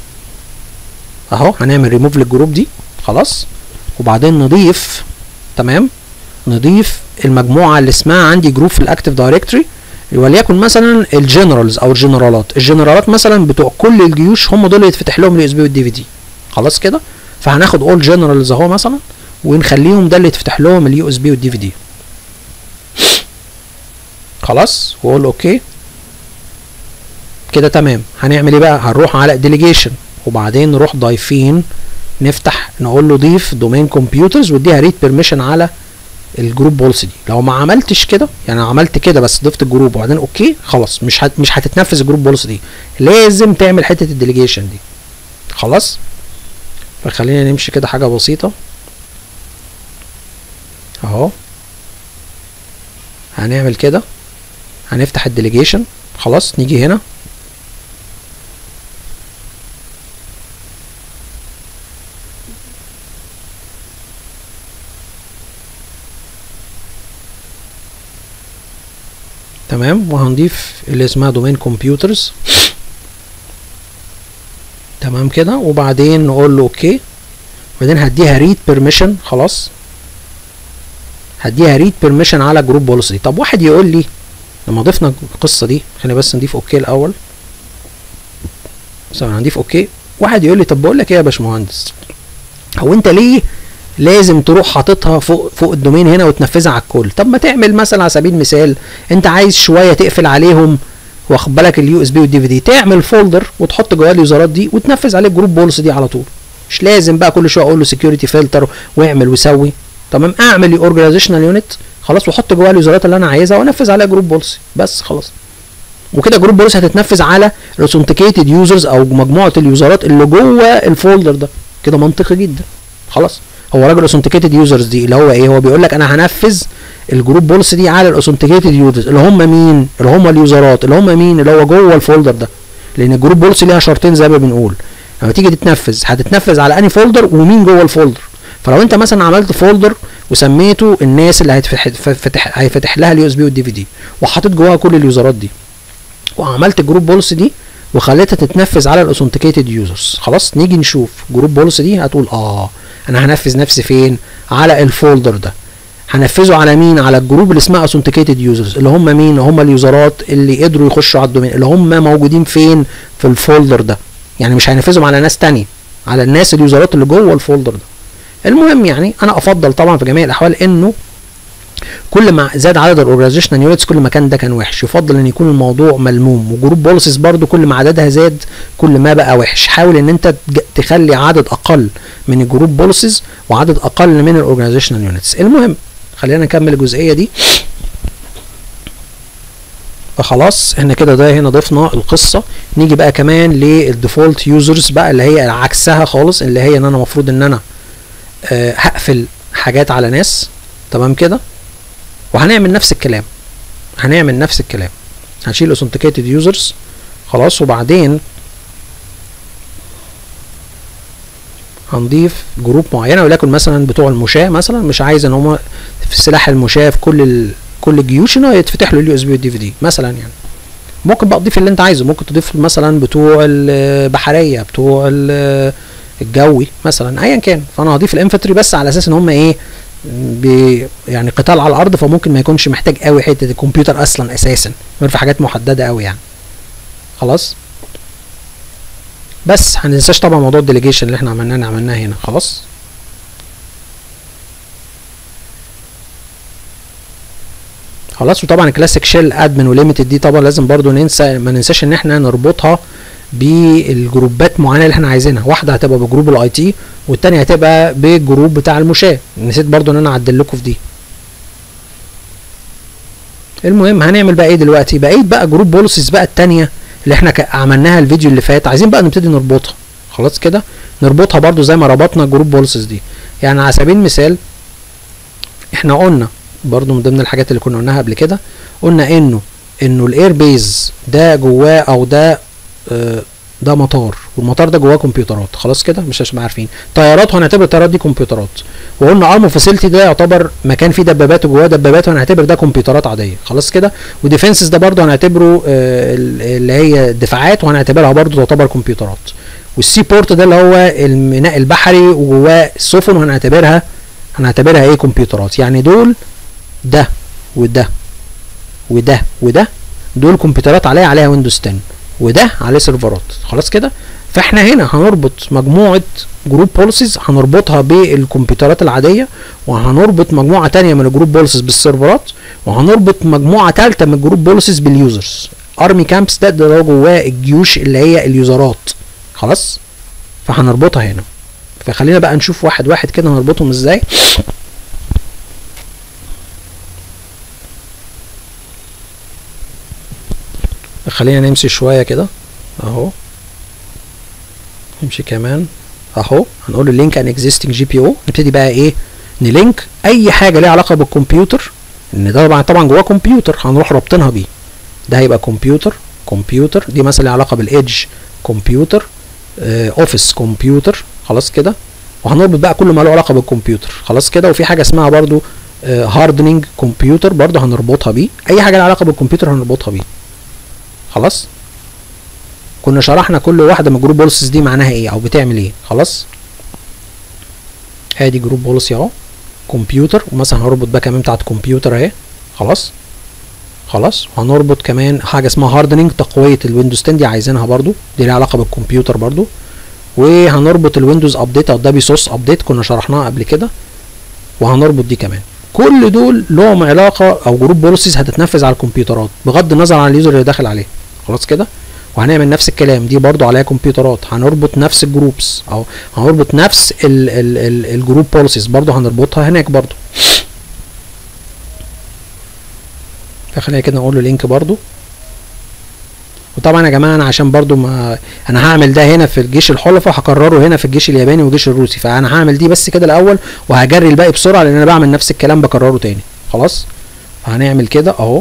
اهو هنعمل ريموف للجروب دي خلاص وبعدين نضيف تمام نضيف المجموعه اللي اسمها عندي جروب في الاكتيف دايركتوري وليكن مثلا الجنرالز او الجنرالات الجنرالات مثلا بتوع كل الجيوش هم دول اللي يتفتح لهم اليو اس بي والدي في دي خلاص كده فهناخد اول جنرالز اهو مثلا ونخليهم ده اللي يتفتح لهم اليو اس بي والدي في دي خلاص واقول اوكي كده تمام هنعمل ايه بقى هنروح على ديليجيشن وبعدين نروح ضايفين نفتح نقول له ضيف دومين كمبيوترز واديها ريد بيرميشن على الجروب بوليسي دي لو ما عملتش كده يعني عملت كده بس ضفت الجروب وبعدين اوكي خلاص مش هت مش هتتنفذ الجروب بوليسي دي لازم تعمل حته الديليجيشن دي خلاص فخلينا نمشي كده حاجه بسيطه اهو هنعمل كده هنفتح الديليجيشن خلاص نيجي هنا تمام وهنضيف اللي اسمها دومين كمبيوترز تمام كده وبعدين نقول له اوكي وبعدين هديها ريد بيرميشن خلاص هديها ريد بيرميشن على جروب بوليسي طب واحد يقول لي لما ضفنا القصه دي خلينا بس نضيف اوكي الاول ثواني هنضيف اوكي واحد يقول لي طب بقول لك ايه يا باشمهندس هو انت ليه لازم تروح حاططها فوق فوق الدومين هنا وتنفذها على الكل طب ما تعمل مثلا على سبيل المثال انت عايز شويه تقفل عليهم واخد بالك اليو اس بي والدي في دي تعمل فولدر وتحط جواه اليوزرات دي وتنفذ عليه الجروب بولس دي على طول مش لازم بقى كل شويه اقول له سكيورتي فلتر واعمل وسوي تمام اعمل اورجانيزيشنال يونت خلاص واحط جواها اليوزرات اللي انا عايزها وانفذ عليها جروب بولسي بس خلاص وكده جروب بوليس هتتنفذ على الاوثنتيكيتد يوزرز او مجموعه اليوزرات اللي جوه الفولدر ده كده منطقي جدا خلاص هو راجل اوثنتيكيتد يوزرز دي اللي هو ايه هو بيقول لك انا هنفذ الجروب بوليس دي على الاوثنتيكيتد يوزرز اللي هم مين اللي هم اليوزرات اللي هم مين اللي هو جوه الفولدر ده لان الجروب بوليس ليها شرطين زي ما بنقول لما تيجي تتنفذ هتتنفذ على انهي فولدر ومين جوه الفولدر فلو انت مثلا عملت فولدر وسميته الناس اللي هيتفتح هيفتح لها اليو اس بي والدي في دي وحطيت جواها كل اليوزرات دي وعملت الجروب بوليسي دي وخليتها تتنفذ على الاوثنتيكيتد يوزرز خلاص نيجي نشوف جروب بوليسي دي هتقول اه انا هنفذ نفسي فين على الفولدر ده هنفذه على مين على الجروب اللي اسمها اوثنتيكيتد يوزرز اللي هم مين هم اليوزرات اللي قدروا يخشوا على الدومين اللي هم موجودين فين في الفولدر ده يعني مش هينفذهم على ناس تانية على الناس اليوزرات اللي جوه الفولدر ده المهم يعني انا افضل طبعا في جميع الاحوال انه كل ما زاد عدد الاورجانيزيشنال يونتس كل ما كان ده كان وحش يفضل ان يكون الموضوع ملموم وجروب بوليسز برضو كل ما عددها زاد كل ما بقى وحش حاول ان انت تخلي عدد اقل من الجروب بوليسز وعدد اقل من الاورجانيزيشنال يونتس المهم خلينا نكمل الجزئيه دي فخلاص احنا كده ده هنا ضفنا القصه نيجي بقى كمان للديفولت يوزرز بقى اللي هي عكسها خالص اللي هي ان انا المفروض ان انا أه هقفل حاجات على ناس تمام كده وهنعمل نفس الكلام هنعمل نفس الكلام هنشيل authenticated users خلاص وبعدين هنضيف جروب معينه ولكن مثلا بتوع المشاة مثلا مش عايز ان هم في سلاح المشاة في كل ال... كل الجيوش انه يتفتح له اليو اس بي والدي في دي مثلا يعني ممكن بقى تضيف اللي انت عايزه ممكن تضيف مثلا بتوع البحريه بتوع الجوي مثلا ايا كان فانا هضيف الانفتري بس على اساس ان هم ايه يعني قتال على الارض فممكن ما يكونش محتاج قوي حته الكمبيوتر اصلا اساسا غير في حاجات محدده قوي يعني خلاص بس هننساش طبعا موضوع الديليجيشن اللي احنا عملناه عملناه هنا خلاص خلاص وطبعا الكلاسيك شيل ادمن وليميتد دي طبعا لازم برضو ننسى ما ننساش ان احنا نربطها بالجروبات معينه اللي احنا عايزينها واحده هتبقى بجروب الاي تي والتانيه هتبقى بالجروب بتاع المشاة نسيت برضو ان انا اعدل لكم في دي المهم هنعمل بقى ايه دلوقتي بقيت بقى جروب بوليسز بقى التانيه اللي احنا عملناها الفيديو اللي فات عايزين بقى نبتدي نربطها خلاص كده نربطها برضو زي ما ربطنا جروب بوليسز دي يعني على سبيل المثال احنا قلنا برضو من ضمن الحاجات اللي كنا قلناها قبل كده قلنا انه انه الاير بيز ده جواه او ده آه ده مطار والمطار ده جواه كمبيوترات خلاص كده مش هنبقى عارفين طيارات وهنعتبر الطيارات دي كمبيوترات وقلنا ارمو فاسيلتي ده يعتبر مكان فيه دبابات وجواه دبابات وهنعتبر ده كمبيوترات عاديه خلاص كده وديفنسز ده برضه هنعتبره آه اللي هي الدفاعات وهنعتبرها برضه تعتبر كمبيوترات والسي بورت ده اللي هو الميناء البحري وجواه السفن وهنعتبرها هنعتبرها ايه كمبيوترات يعني دول ده وده وده وده دول كمبيوترات عليها عليها ويندوز 10 وده عليه سيرفرات خلاص كده فاحنا هنا هنربط مجموعه جروب بوليسيز هنربطها بالكمبيوترات العاديه وهنربط مجموعه تانية من الجروب بوليسيز بالسيرفرات وهنربط مجموعه ثالثه من الجروب بوليسيز باليوزرز ارمي كامبس ده ده جواه الجيوش اللي هي اليوزرات خلاص فهنربطها هنا فخلينا بقى نشوف واحد واحد كده هنربطهم ازاي خلينا نمشي شويه كده اهو نمشي كمان اهو هنقول له لينك ان اكزيستنج جي بي او نبتدي بقى ايه نلينك اي حاجه ليها علاقه بالكمبيوتر ان ده طبعا طبعا جواه كمبيوتر هنروح رابطينها بيه ده هيبقى كمبيوتر كمبيوتر دي مثلا ليها علاقه بالايدج كمبيوتر اوفيس كمبيوتر خلاص كده وهنربط بقى كل ما له علاقه بالكمبيوتر خلاص كده وفي حاجه اسمها برضو هاردنينج كمبيوتر برضو هنربطها بيه اي حاجه لها علاقه بالكمبيوتر هنربطها بيه خلاص كنا شرحنا كل واحده من جروب بوليسز دي معناها ايه او بتعمل ايه خلاص ادي جروب بوليسي اهو كمبيوتر ومثلا هربط بقى كمان بتاعت كمبيوتر اهي خلاص خلاص وهنربط كمان حاجه اسمها هاردنينج تقويه الويندوز 10 دي عايزينها برضو دي ليها علاقه بالكمبيوتر برضو وهنربط الويندوز ابديت او الدبي سوس ابديت كنا شرحناها قبل كده وهنربط دي كمان كل دول لهم علاقه او جروب بوليسيز هتتنفذ على الكمبيوترات بغض النظر عن اليوزر اللي داخل عليه خلاص كده وهنعمل نفس الكلام دي برضو عليها كمبيوترات هنربط نفس الجروبس او هنربط نفس ال ال ال الجروب بوليسيز برضو هنربطها هناك برضو فخلينا كده نقول له لينك برضو وطبعا يا جماعه انا عشان برضو ما انا هعمل ده هنا في الجيش الحلفاء هكرره هنا في الجيش الياباني والجيش الروسي فانا هعمل دي بس كده الاول وهجري الباقي بسرعه لان انا بعمل نفس الكلام بكرره تاني خلاص فهنعمل كده اهو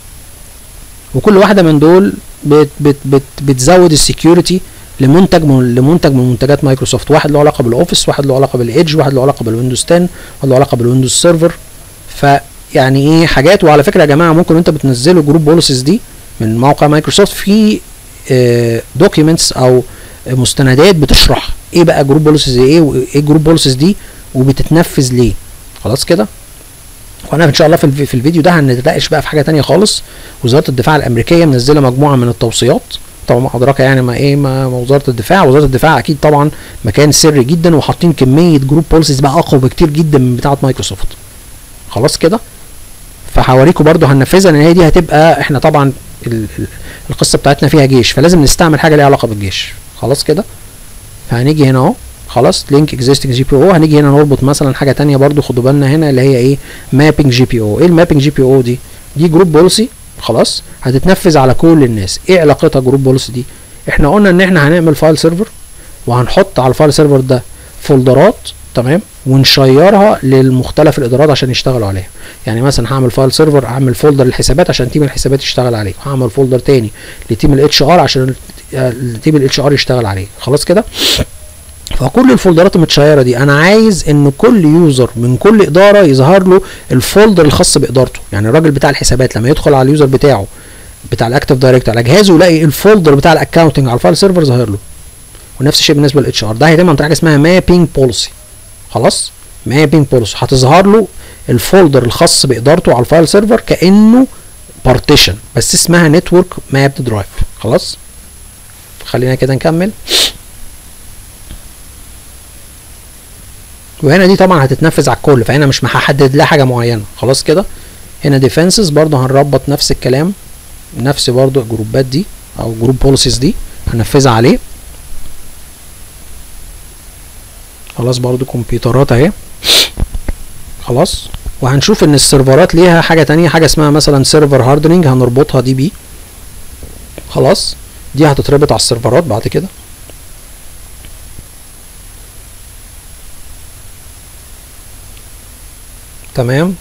وكل واحده من دول بت بت بت بتزود السكيورتي لمنتج من لمنتج من منتجات مايكروسوفت واحد له علاقه بالاوفيس واحد له علاقه بالايدج واحد له علاقه بالويندوز 10 واحد له علاقه بالويندوز سيرفر فيعني ايه حاجات وعلى فكره يا جماعه ممكن انت بتنزلوا جروب بوليسز دي من موقع مايكروسوفت في دوكيومنتس او مستندات بتشرح ايه بقى جروب بوليسز ايه وايه جروب بوليسز دي وبتتنفذ ليه خلاص كده وانا ان شاء الله في, الفي في الفيديو ده هنتناقش بقى في حاجه تانية خالص وزاره الدفاع الامريكيه منزله مجموعه من التوصيات طبعا ادراك يعني ما ايه ما وزاره الدفاع وزاره الدفاع اكيد طبعا مكان سري جدا وحاطين كميه جروب بوليسز بقى اقوى بكتير جدا من بتاعه مايكروسوفت خلاص كده فهوريكم برضو هننفذها لان هي دي هتبقى احنا طبعا ال ال القصه بتاعتنا فيها جيش فلازم نستعمل حاجه ليها علاقه بالجيش خلاص كده فهنيجي هنا اهو خلاص لينك اكزيستنج جي بي او هنيجي هنا نربط مثلا حاجه تانية برضو خدوا بالنا هنا اللي هي ايه مابنج جي بي او ايه المابنج جي بي او دي دي جروب بوليسي خلاص هتتنفذ على كل الناس ايه علاقتها جروب بوليسي دي احنا قلنا ان احنا هنعمل فايل سيرفر وهنحط على الفايل سيرفر ده فولدرات تمام ونشيرها للمختلف الادارات عشان يشتغلوا عليها يعني مثلا هعمل فايل سيرفر اعمل فولدر للحسابات عشان تيم الحسابات يشتغل عليه وهعمل فولدر تاني لتيم الاتش ار عشان تيم الاتش ار يشتغل عليه خلاص كده فكل الفولدرات المتشيره دي انا عايز ان كل يوزر من كل اداره يظهر له الفولدر الخاص بادارته يعني الراجل بتاع الحسابات لما يدخل على اليوزر بتاعه بتاع الاكتف دايركت على جهازه يلاقي الفولدر بتاع الاكونتنج على الفايل سيرفر ظاهر له ونفس الشيء بالنسبه للاتش ار ده هيتم عن طريق حاجه اسمها مابينج بوليسي خلاص مابينج بوليسي هتظهر له الفولدر الخاص بادارته على الفايل سيرفر كانه بارتيشن بس اسمها نتورك مابد درايف خلاص خلينا كده نكمل وهنا دي طبعا هتتنفذ على الكل فهنا مش هحدد لها حاجه معينه خلاص كده هنا ديفنسز برضه هنربط نفس الكلام نفس برضه الجروبات دي او جروب بوليسيز دي هنفذها عليه خلاص برضو كمبيوترات اهي خلاص وهنشوف ان السيرفرات ليها حاجه تانية حاجه اسمها مثلا سيرفر هاردنينج هنربطها دي بيه خلاص دي هتتربط على السيرفرات بعد كده تمام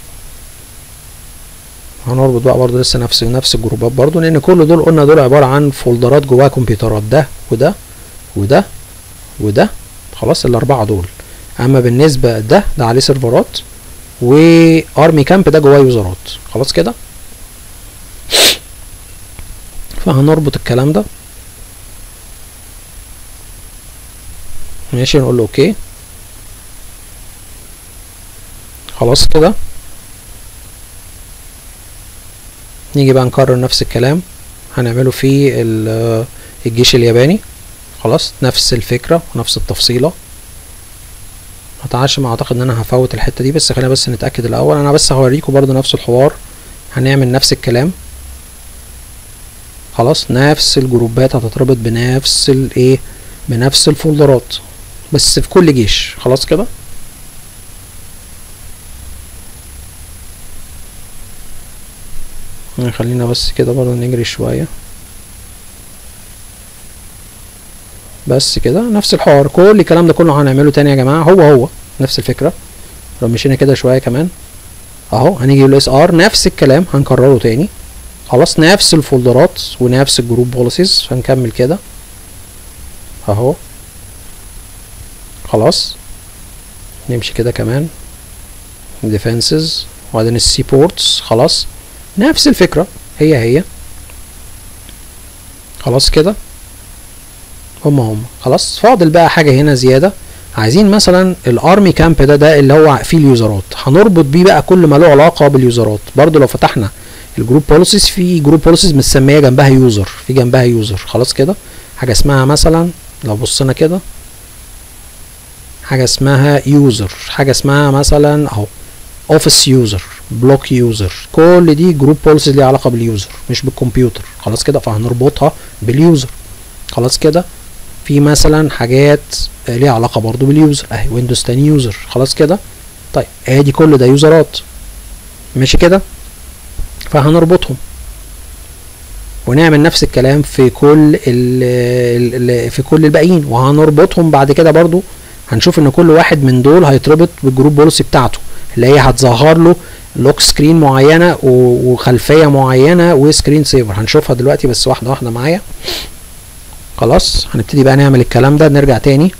هنربط بقى برضه لسه نفس نفس الجروبات برضه لان كل دول قلنا دول عباره عن فولدرات جواها كمبيوترات ده وده وده وده خلاص الاربعه دول اما بالنسبه ده ده عليه سيرفرات وارمي كامب ده جواه يوزرات خلاص كده فهنربط الكلام ده ماشي نقول له اوكي خلاص كده نيجي بقى نكرر نفس الكلام هنعمله في الجيش الياباني خلاص نفس الفكرة ونفس التفصيلة متعش ما اعتقد ان انا هفوت الحتة دي بس خلينا بس نتأكد الاول انا بس هوريكم برضو نفس الحوار هنعمل نفس الكلام خلاص نفس الجروبات هتتربط بنفس الايه بنفس الفولدرات بس في كل جيش خلاص كده خلينا بس كده برضه نجري شوية بس كده نفس الحوار كل الكلام ده كله هنعمله تاني يا جماعة هو هو نفس الفكرة لو مشينا كده شوية كمان اهو هنيجي الاس ار نفس الكلام هنكرره تاني خلاص نفس الفولدرات ونفس الجروب بوليسيز فنكمل كده اهو خلاص نمشي كده كمان ديفنسز وبعدين السي بورتس خلاص نفس الفكرة هي هي خلاص كده هما هما خلاص فاضل بقى حاجة هنا زيادة عايزين مثلا الارمي كامب ده ده اللي هو فيه اليوزرات هنربط بيه بقى كل ما له علاقة باليوزرات برضو لو فتحنا الجروب بوليسيز في جروب بوليسيز متسمية جنبها يوزر في جنبها يوزر خلاص كده حاجة اسمها مثلا لو بصينا كده حاجة اسمها يوزر حاجة اسمها مثلا اهو اوفيس يوزر بلوك يوزر كل دي جروب بوليسيز ليها علاقه باليوزر مش بالكمبيوتر خلاص كده فهنربطها باليوزر خلاص كده في مثلا حاجات ليها علاقه برضو باليوزر اهي ويندوز 10 يوزر خلاص كده طيب ادي كل ده يوزرات ماشي كده فهنربطهم ونعمل نفس الكلام في كل ال ال في كل الباقيين وهنربطهم بعد كده برضو هنشوف ان كل واحد من دول هيتربط بالجروب بوليسي بتاعته اللي هي هتظهر له لوك سكرين معينه وخلفيه معينه وسكرين سيفر هنشوفها دلوقتي بس واحده واحده معايا خلاص هنبتدي بقى نعمل الكلام ده نرجع تاني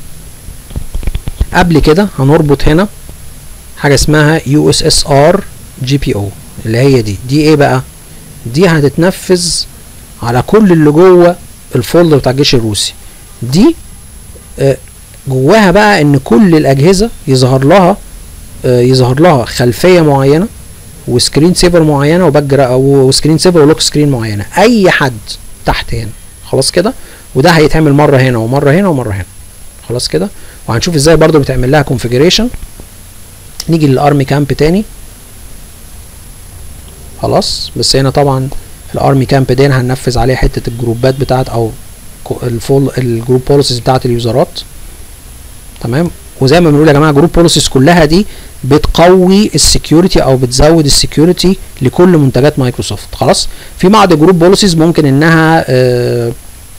قبل كده هنربط هنا حاجه اسمها يو اس اس ار جي بي او اللي هي دي دي ايه بقى دي هتتنفذ على كل اللي جوه الفولدر بتاع الجيش الروسي دي آه جواها بقى ان كل الاجهزه يظهر لها آه يظهر لها خلفيه معينه وسكرين سيفر معينه وباك او سكرين سيفر ولوك سكرين معينه اي حد تحت هنا خلاص كده وده هيتعمل مره هنا ومره هنا ومره هنا خلاص كده وهنشوف ازاي برضو بتعمل لها كونفيجريشن نيجي للارمي كامب تاني خلاص بس هنا طبعا الارمي كامب دي هننفذ عليه حته الجروبات بتاعت او الفول الجروب بوليسيز بتاعت اليوزرات تمام وزي ما بنقول يا جماعه جروب بوليسيز كلها دي بتقوي السكيورتي او بتزود السكيورتي لكل منتجات مايكروسوفت خلاص في بعض جروب بوليسيز ممكن انها آه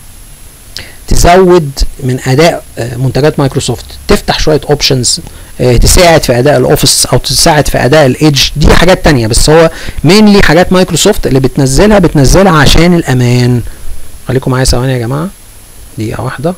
تزود من اداء آه منتجات مايكروسوفت تفتح شويه اوبشنز آه تساعد في اداء الاوفيس او تساعد في اداء الايدج دي حاجات تانية بس هو مينلي حاجات مايكروسوفت اللي بتنزلها بتنزلها عشان الامان خليكم معايا ثواني يا جماعه دقيقه واحده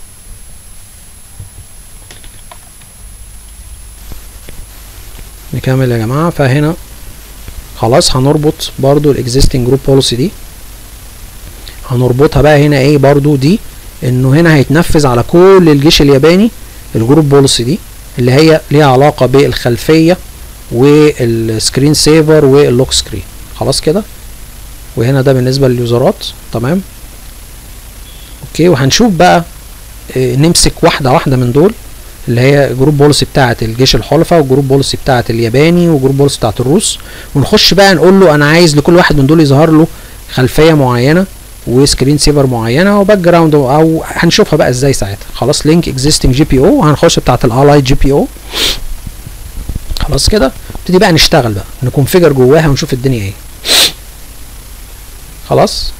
نكمل يا جماعه فهنا خلاص هنربط برضو الاكزيستنج جروب بوليسي دي هنربطها بقى هنا ايه برضو دي انه هنا هيتنفذ على كل الجيش الياباني الجروب بوليسي دي اللي هي ليها علاقه بالخلفيه والسكرين سيفر واللوك سكرين خلاص كده وهنا ده بالنسبه لليوزرات تمام اوكي وهنشوف بقى اه نمسك واحده واحده من دول اللي هي جروب بوليسي بتاعه الجيش الحلفاء والجروب بوليسي بتاعه الياباني وجروب بوليسي بتاعه الروس ونخش بقى نقول له انا عايز لكل واحد من دول يظهر له خلفيه معينه وسكرين سيفر معينه وباك جراوند او هنشوفها بقى ازاي ساعتها خلاص لينك اكزيستنج جي بي او هنخش بتاعه الالاي جي بي او خلاص كده نبتدي بقى نشتغل بقى نكونفيجر جواها ونشوف الدنيا ايه خلاص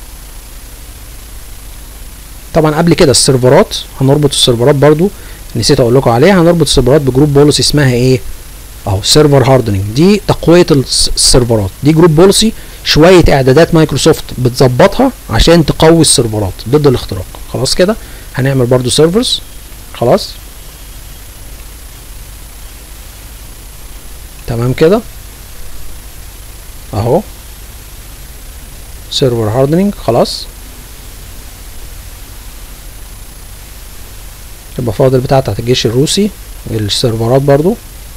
طبعا قبل كده السيرفرات هنربط السيرفرات برضو نسيت اقول لكم عليها هنربط السيرفرات بجروب بوليسي اسمها ايه اهو سيرفر هاردنينج دي تقويه السيرفرات دي جروب بوليسي شويه اعدادات مايكروسوفت بتظبطها عشان تقوي السيرفرات ضد الاختراق خلاص كده هنعمل برضو سيرفرز خلاص تمام كده اهو سيرفر هاردنينج خلاص يبقى فاضل بتاع بتاعت الجيش الروسي السيرفرات برضو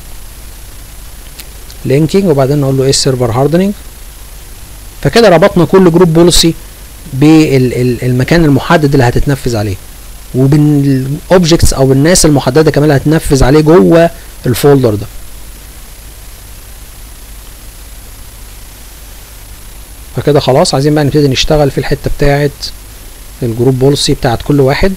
لينكينج وبعدين نقول له ايه السيرفر هاردنينج فكده ربطنا كل جروب بوليسي بالمكان المحدد اللي هتتنفذ عليه وبالاوبجكتس او الناس المحدده كمان اللي هتنفذ عليه جوه الفولدر ده فكده خلاص عايزين بقى نبتدي نشتغل في الحته بتاعه الجروب بوليسي بتاعت كل واحد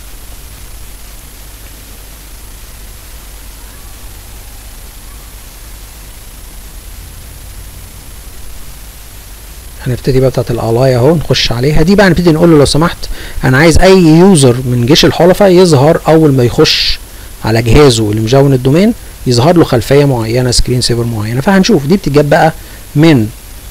هنبتدي بقى بتاعت الالاي اهو نخش عليها دي بقى نبتدي نقول له لو سمحت انا عايز اي يوزر من جيش الحلفاء يظهر اول ما يخش على جهازه اللي مجون الدومين يظهر له خلفيه معينه سكرين سيفر معينه فهنشوف دي بتجاب بقى من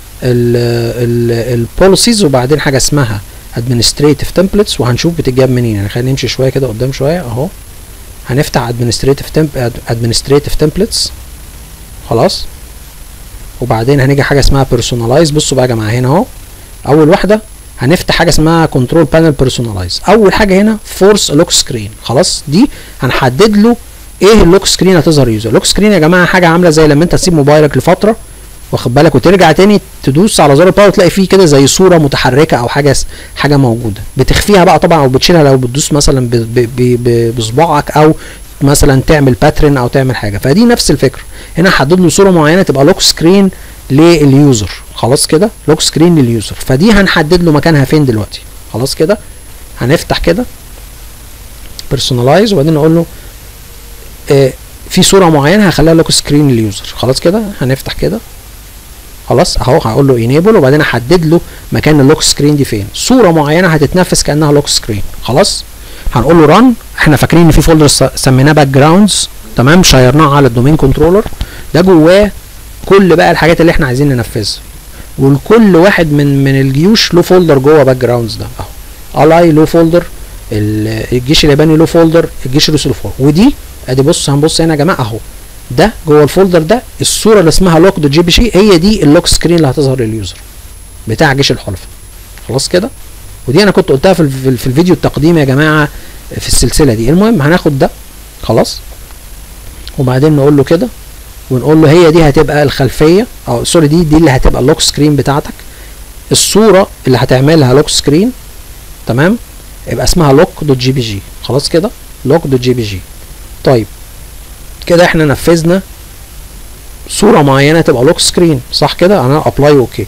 البوليسيز وبعدين حاجه اسمها administrative templates وهنشوف بتتجاب منين يعني خلينا نمشي شويه كده قدام شويه اهو هنفتح administrative temp administrative templates خلاص وبعدين هنيجي حاجه اسمها personalize بصوا بقى يا جماعه هنا اهو اول واحده هنفتح حاجه اسمها كنترول بانل بيرسوناليز اول حاجه هنا فورس لوك سكرين خلاص دي هنحدد له ايه اللوك سكرين هتظهر يوزر لوك سكرين يا جماعه حاجه عامله زي لما انت تسيب موبايلك لفتره واخد بالك وترجع تاني تدوس على زر الباور تلاقي فيه كده زي صوره متحركه او حاجه حاجه موجوده بتخفيها بقى طبعا او بتشيلها لو بتدوس مثلا بصباعك او مثلا تعمل باترن او تعمل حاجه فدي نفس الفكره هنا هحدد له صوره معينه تبقى لوك سكرين لليوزر خلاص كده لوك سكرين لليوزر فدي هنحدد له مكانها فين دلوقتي خلاص كده هنفتح كده بيرسونلايز وبعدين نقول له آه في صوره معينه هخليها لوك سكرين لليوزر خلاص كده هنفتح كده خلاص اهو هقول له انيبل وبعدين احدد له مكان اللوك سكرين دي فين صوره معينه هتتنفذ كانها لوك سكرين خلاص هنقول له ران احنا فاكرين ان في فولدر سميناه باك جراوندز تمام شيرناه على الدومين كنترولر ده جواه كل بقى الحاجات اللي احنا عايزين ننفذها ولكل واحد من من الجيوش له فولدر جوه باك جراوندز ده اهو الاي له فولدر الجيش الياباني له فولدر الجيش الروسي له فولدر ودي ادي بص هنبص هنا يا جماعه اهو ده جوه الفولدر ده الصوره اللي اسمها لوك دوت جي بي جي هي دي اللوك سكرين اللي هتظهر لليوزر بتاع جيش الحلفاء خلاص كده ودي انا كنت قلتها في, في الفيديو التقديمي يا جماعه في السلسله دي المهم هناخد ده خلاص وبعدين نقول له كده ونقول له هي دي هتبقى الخلفيه او سوري دي دي اللي هتبقى اللوك سكرين بتاعتك الصوره اللي هتعملها لوك سكرين تمام يبقى اسمها لوك دوت جي بي جي خلاص كده لوك دوت جي بي جي طيب كده احنا نفذنا صوره معينه تبقى لوك سكرين صح كده انا ابلاي اوكي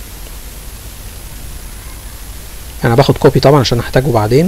انا باخد كوبي طبعا عشان احتاجه بعدين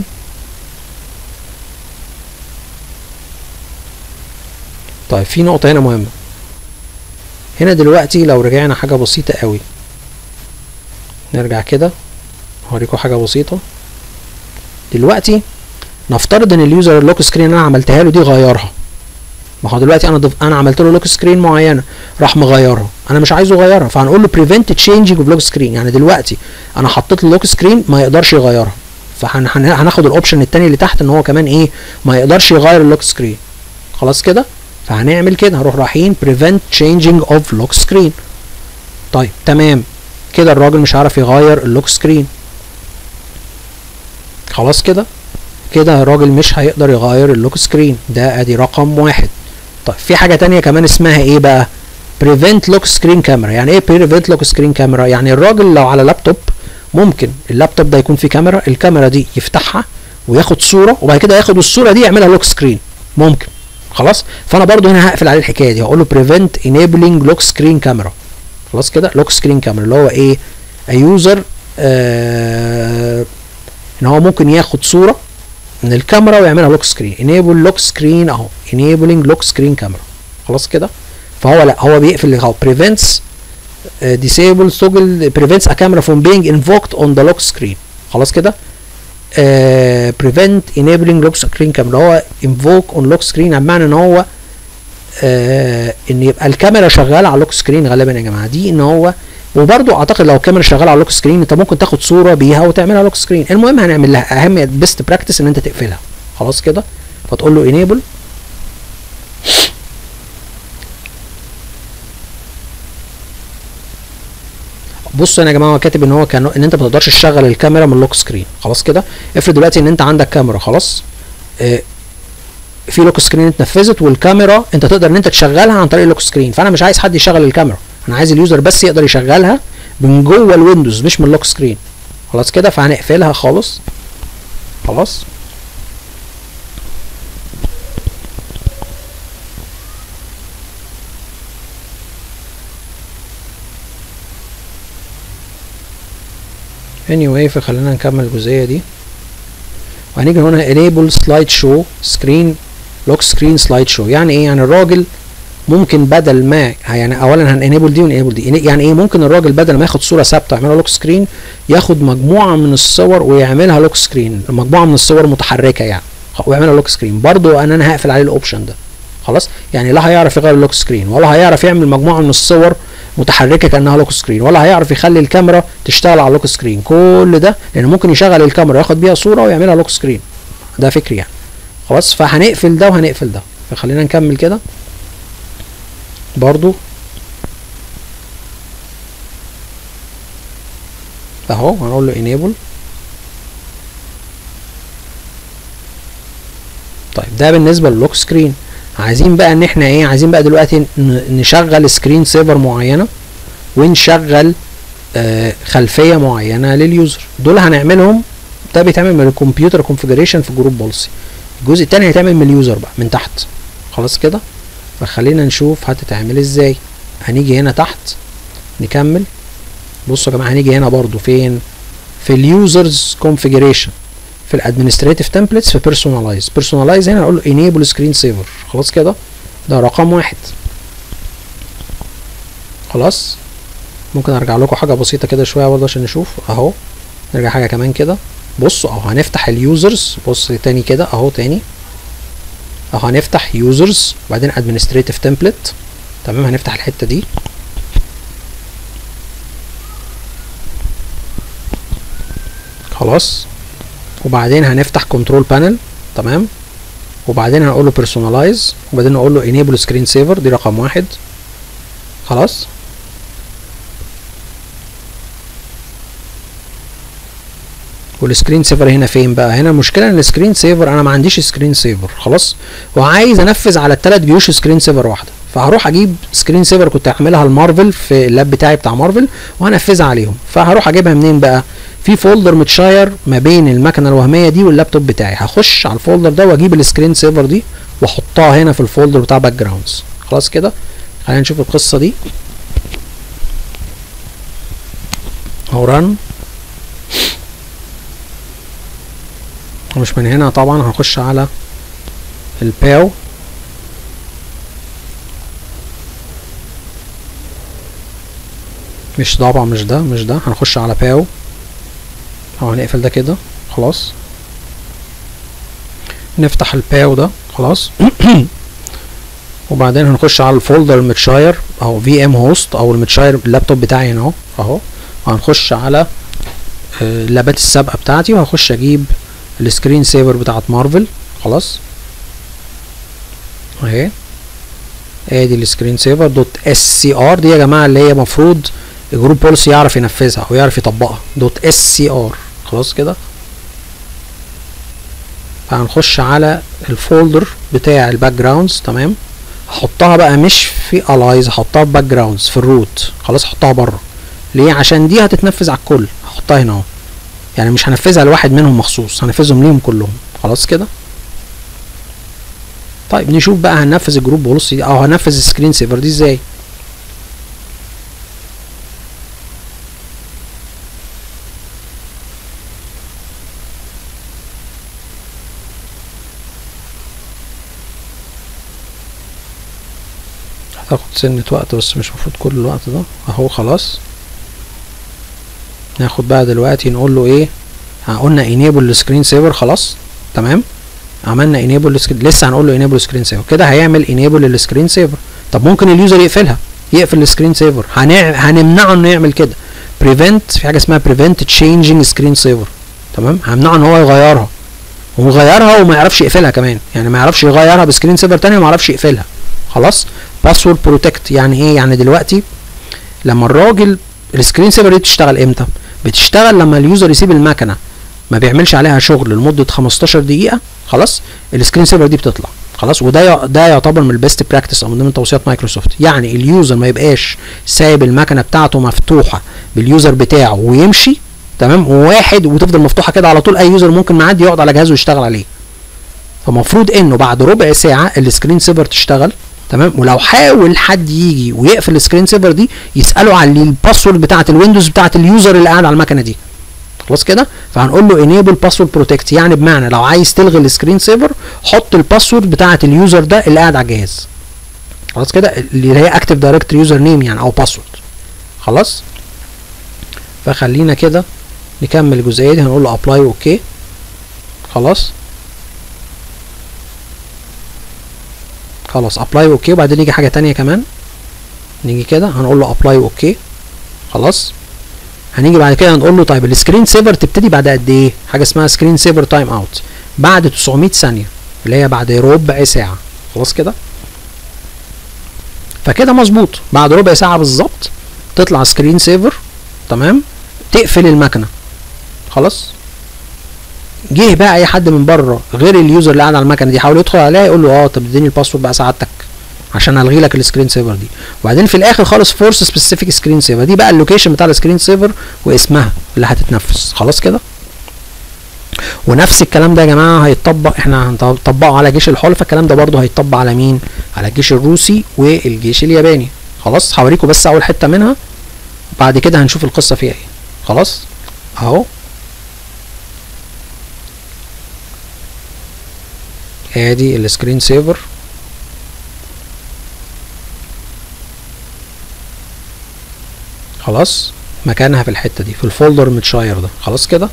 طيب في نقطة هنا مهمة هنا دلوقتي لو رجعنا حاجة بسيطة قوي نرجع كده هوريكم حاجة بسيطة دلوقتي نفترض ان اليوزر اللوك سكرين اللي انا عملتها له دي غيرها ما هو دلوقتي انا دف... انا عملت له لوك سكرين معينه راح مغيرها انا مش عايزه يغيرها فهنقول له بريفنت تشينجينج اوف لوك سكرين يعني دلوقتي انا حطيت له لوك سكرين ما يقدرش يغيرها فهناخد الاوبشن التاني اللي تحت ان هو كمان ايه ما يقدرش يغير اللوك سكرين خلاص كده فهنعمل كده هنروح رايحين prevent changing of lock screen طيب تمام كده الراجل مش عارف يغير اللوك سكرين خلاص كده كده الراجل مش هيقدر يغير اللوك سكرين ده ادي رقم واحد طيب في حاجة تانية كمان اسمها ايه بقى prevent lock screen camera يعني ايه prevent lock screen camera يعني الراجل لو على لابتوب ممكن اللابتوب ده يكون فيه كاميرا الكاميرا دي يفتحها وياخد صورة وبعد كده ياخد الصورة دي يعملها لوك سكرين ممكن خلاص فانا برضو هنا هقفل عليه الحكايه دي هقول له prevent enabling lock screen camera خلاص كده لوك سكرين كاميرا اللي هو ايه يوزر آه ان هو ممكن ياخد صوره من الكاميرا ويعملها لوك سكرين enable lock screen اهو enabling lock screen camera خلاص كده فهو لا هو بيقفل اهو prevents uh, disable toggle prevents a camera from being invoked on the lock screen خلاص كده Uh, prevent enabling lock screen camera هو invoke on lock screen بمعنى ان هو uh, ان يبقى الكاميرا شغاله على اللوك سكرين غالبا يا جماعه دي ان هو وبرده اعتقد لو الكاميرا شغاله على اللوك سكرين انت ممكن تاخد صوره بيها وتعملها لوك سكرين المهم هنعمل لها اهم بيست براكتس ان انت تقفلها خلاص كده فتقول له enable بصوا هنا يا جماعه هو كاتب ان هو كان ان انت ما تقدرش تشغل الكاميرا من اللوك سكرين خلاص كده افرض دلوقتي ان انت عندك كاميرا خلاص اه في لوك سكرين اتنفذت والكاميرا انت تقدر ان انت تشغلها عن طريق اللوك سكرين فانا مش عايز حد يشغل الكاميرا انا عايز اليوزر بس يقدر يشغلها من جوه الويندوز مش من اللوك سكرين خلاص كده فهنقفلها خالص خلاص anyway فخلينا نكمل الجزئية دي وهنيجي هنا enable slide show screen lock screen slide show يعني ايه يعني الراجل ممكن بدل ما يعني اولا هن enable دي ون enable دي يعني ايه ممكن الراجل بدل ما ياخد صوره ثابته يعملها لوك سكرين ياخد مجموعه من الصور ويعملها لوك سكرين مجموعه من الصور متحركه يعني ويعملها لوك سكرين برضو انا انا هقفل عليه الاوبشن ده خلاص يعني لا هيعرف يغير اللوك سكرين ولا هيعرف يعمل مجموعه من الصور متحركه كانها لوك سكرين ولا هيعرف يخلي الكاميرا تشتغل على اللوك سكرين كل ده لان ممكن يشغل الكاميرا ياخد بيها صوره ويعملها لوك سكرين ده فكري يعني خلاص فهنقفل ده وهنقفل ده فخلينا نكمل كده برضو اهو هنقول له enable طيب ده بالنسبه للوك سكرين عايزين بقى ان احنا ايه عايزين بقى دلوقتي نشغل سكرين سيفر معينه ونشغل آه خلفيه معينه لليوزر دول هنعملهم ده بيتعمل من الكمبيوتر كونفيجريشن في جروب بوليسي الجزء الثاني هيتعمل من اليوزر بقى من تحت خلاص كده فخلينا نشوف هتتعمل ازاي هنيجي هنا تحت نكمل بصوا يا جماعه هنيجي هنا برضو فين في اليوزرز كونفيجريشن في الادمنستريتيف تمبلتس في بيرسوناليز بيرسوناليز هنا اقول له انيبل سكرين سيفر خلاص كده ده رقم واحد خلاص ممكن ارجع لكم حاجه بسيطه كده شويه برضه عشان نشوف اهو نرجع حاجه كمان كده بصوا اهو هنفتح اليوزرز بص تاني كده اهو تاني اهو هنفتح يوزرز وبعدين ادمنستريتيف تمبلت تمام هنفتح الحته دي خلاص وبعدين هنفتح كنترول بانل تمام وبعدين هنقول له بيرسوناليز وبعدين نقول له انيبل سكرين سيفر دي رقم واحد خلاص والسكرين سيفر هنا فين بقى هنا المشكله ان السكرين سيفر انا ما عنديش سكرين سيفر خلاص وعايز انفذ على الثلاث جيوش سكرين سيفر واحده فهروح اجيب سكرين سيفر كنت هعملها المارفل في اللاب بتاعي بتاع مارفل وهنفذها عليهم فهروح اجيبها منين بقى في فولدر متشاير ما بين المكنه الوهميه دي واللابتوب بتاعي هخش على الفولدر ده واجيب السكرين سيفر دي واحطها هنا في الفولدر بتاع باك جراوندز خلاص كده خلينا نشوف القصه دي اهو رن ومش من هنا طبعا هنخش على الباو مش طبعا مش ده مش ده هنخش على باو او هنقفل ده كده خلاص نفتح الباو ده خلاص وبعدين هنخش على الفولدر المتشاير او في ام هوست او المتشاير اللابتوب بتاعي هنا اهو اهو وهنخش على اللابات السابقه بتاعتي وهخش اجيب السكرين سيفر بتاعت مارفل خلاص اهي ادي السكرين سيفر دوت اس سي ار دي يا جماعه اللي هي مفروض الجروب بوليسي يعرف ينفذها او يعرف يطبقها دوت اس سي ار خلاص كده فهنخش على الفولدر بتاع الباك جراوندز تمام هحطها بقى مش في الايز هحطها في باك جراوندز في الروت خلاص هحطها بره ليه عشان دي هتتنفذ على الكل هحطها هنا اهو يعني مش هنفذها لواحد منهم مخصوص هنفذهم ليهم كلهم خلاص كده طيب نشوف بقى هننفذ الجروب بوليسي او هننفذ السكرين سيفر دي ازاي هتاخد سنة وقت بس مش المفروض كل الوقت ده اهو خلاص ناخد بقى دلوقتي نقول له ايه قلنا انيبل السكرين سيفر خلاص تمام عملنا انيبل لسه هنقول له انيبل سكرين سيفر كده هيعمل انيبل للسكرين سيفر طب ممكن اليوزر يقفلها يقفل السكرين سيفر هنع... هنمنعه انه يعمل كده بريفنت في حاجه اسمها بريفنت تشينجينج سكرين سيفر تمام همنعه ان هو يغيرها ويغيرها وما يعرفش يقفلها كمان يعني ما يعرفش يغيرها بسكرين سيفر تاني وما يعرفش يقفلها خلاص باسورد بروتكت يعني ايه يعني دلوقتي لما الراجل السكرين سيفر دي بتشتغل امتى بتشتغل لما اليوزر يسيب المكنه ما بيعملش عليها شغل لمده 15 دقيقه خلاص السكرين سيفر دي بتطلع خلاص وده ده يعتبر من البيست براكتس او من ضمن توصيات مايكروسوفت يعني اليوزر ما يبقاش سايب المكنه بتاعته مفتوحه باليوزر بتاعه ويمشي تمام وواحد وتفضل مفتوحه كده على طول اي يوزر ممكن معدي يقعد على جهازه ويشتغل عليه فمفروض انه بعد ربع ساعه السكرين سيفر تشتغل تمام ولو حاول حد يجي ويقفل السكرين سيفر دي يساله على الباسورد بتاعه الويندوز بتاعه اليوزر اللي قاعد على المكنه دي خلاص كده فهنقول له انيبل باسورد بروتكت يعني بمعنى لو عايز تلغي السكرين سيفر حط الباسورد بتاعه اليوزر ده اللي قاعد على الجهاز خلاص كده اللي هي اكتف دايركتوري يوزر نيم يعني او باسورد خلاص فخلينا كده نكمل الجزئيه دي هنقول له ابلاي اوكي خلاص خلاص ابلاي اوكي وبعدين يجي حاجه تانية كمان نيجي كده هنقول له ابلاي اوكي خلاص هنيجي بعد كده نقول له طيب السكرين سيفر تبتدي بعد قد ايه حاجه اسمها سكرين سيفر تايم اوت بعد 900 ثانيه اللي هي بعد ربع ساعه خلاص كده فكده مظبوط بعد ربع ساعه بالظبط تطلع سكرين سيفر تمام تقفل المكنه خلاص جه بقى اي حد من بره غير اليوزر اللي قاعد على المكنه دي حاول يدخل عليها يقول له اه طب اديني الباسورد بقى سعادتك عشان الغي لك السكرين سيفر دي وبعدين في الاخر خالص فورس سبيسيفيك سكرين سيفر دي بقى اللوكيشن بتاع السكرين سيفر واسمها اللي هتتنفذ خلاص كده ونفس الكلام ده يا جماعه هيتطبق احنا هنطبقه على جيش الحلفاء الكلام ده برضه هيتطبق على مين على الجيش الروسي والجيش الياباني خلاص هوريكم بس اول حته منها بعد كده هنشوف القصه فيها ايه خلاص اهو ادي السكرين سيفر خلاص مكانها في الحته دي في الفولدر متشاير ده خلاص كده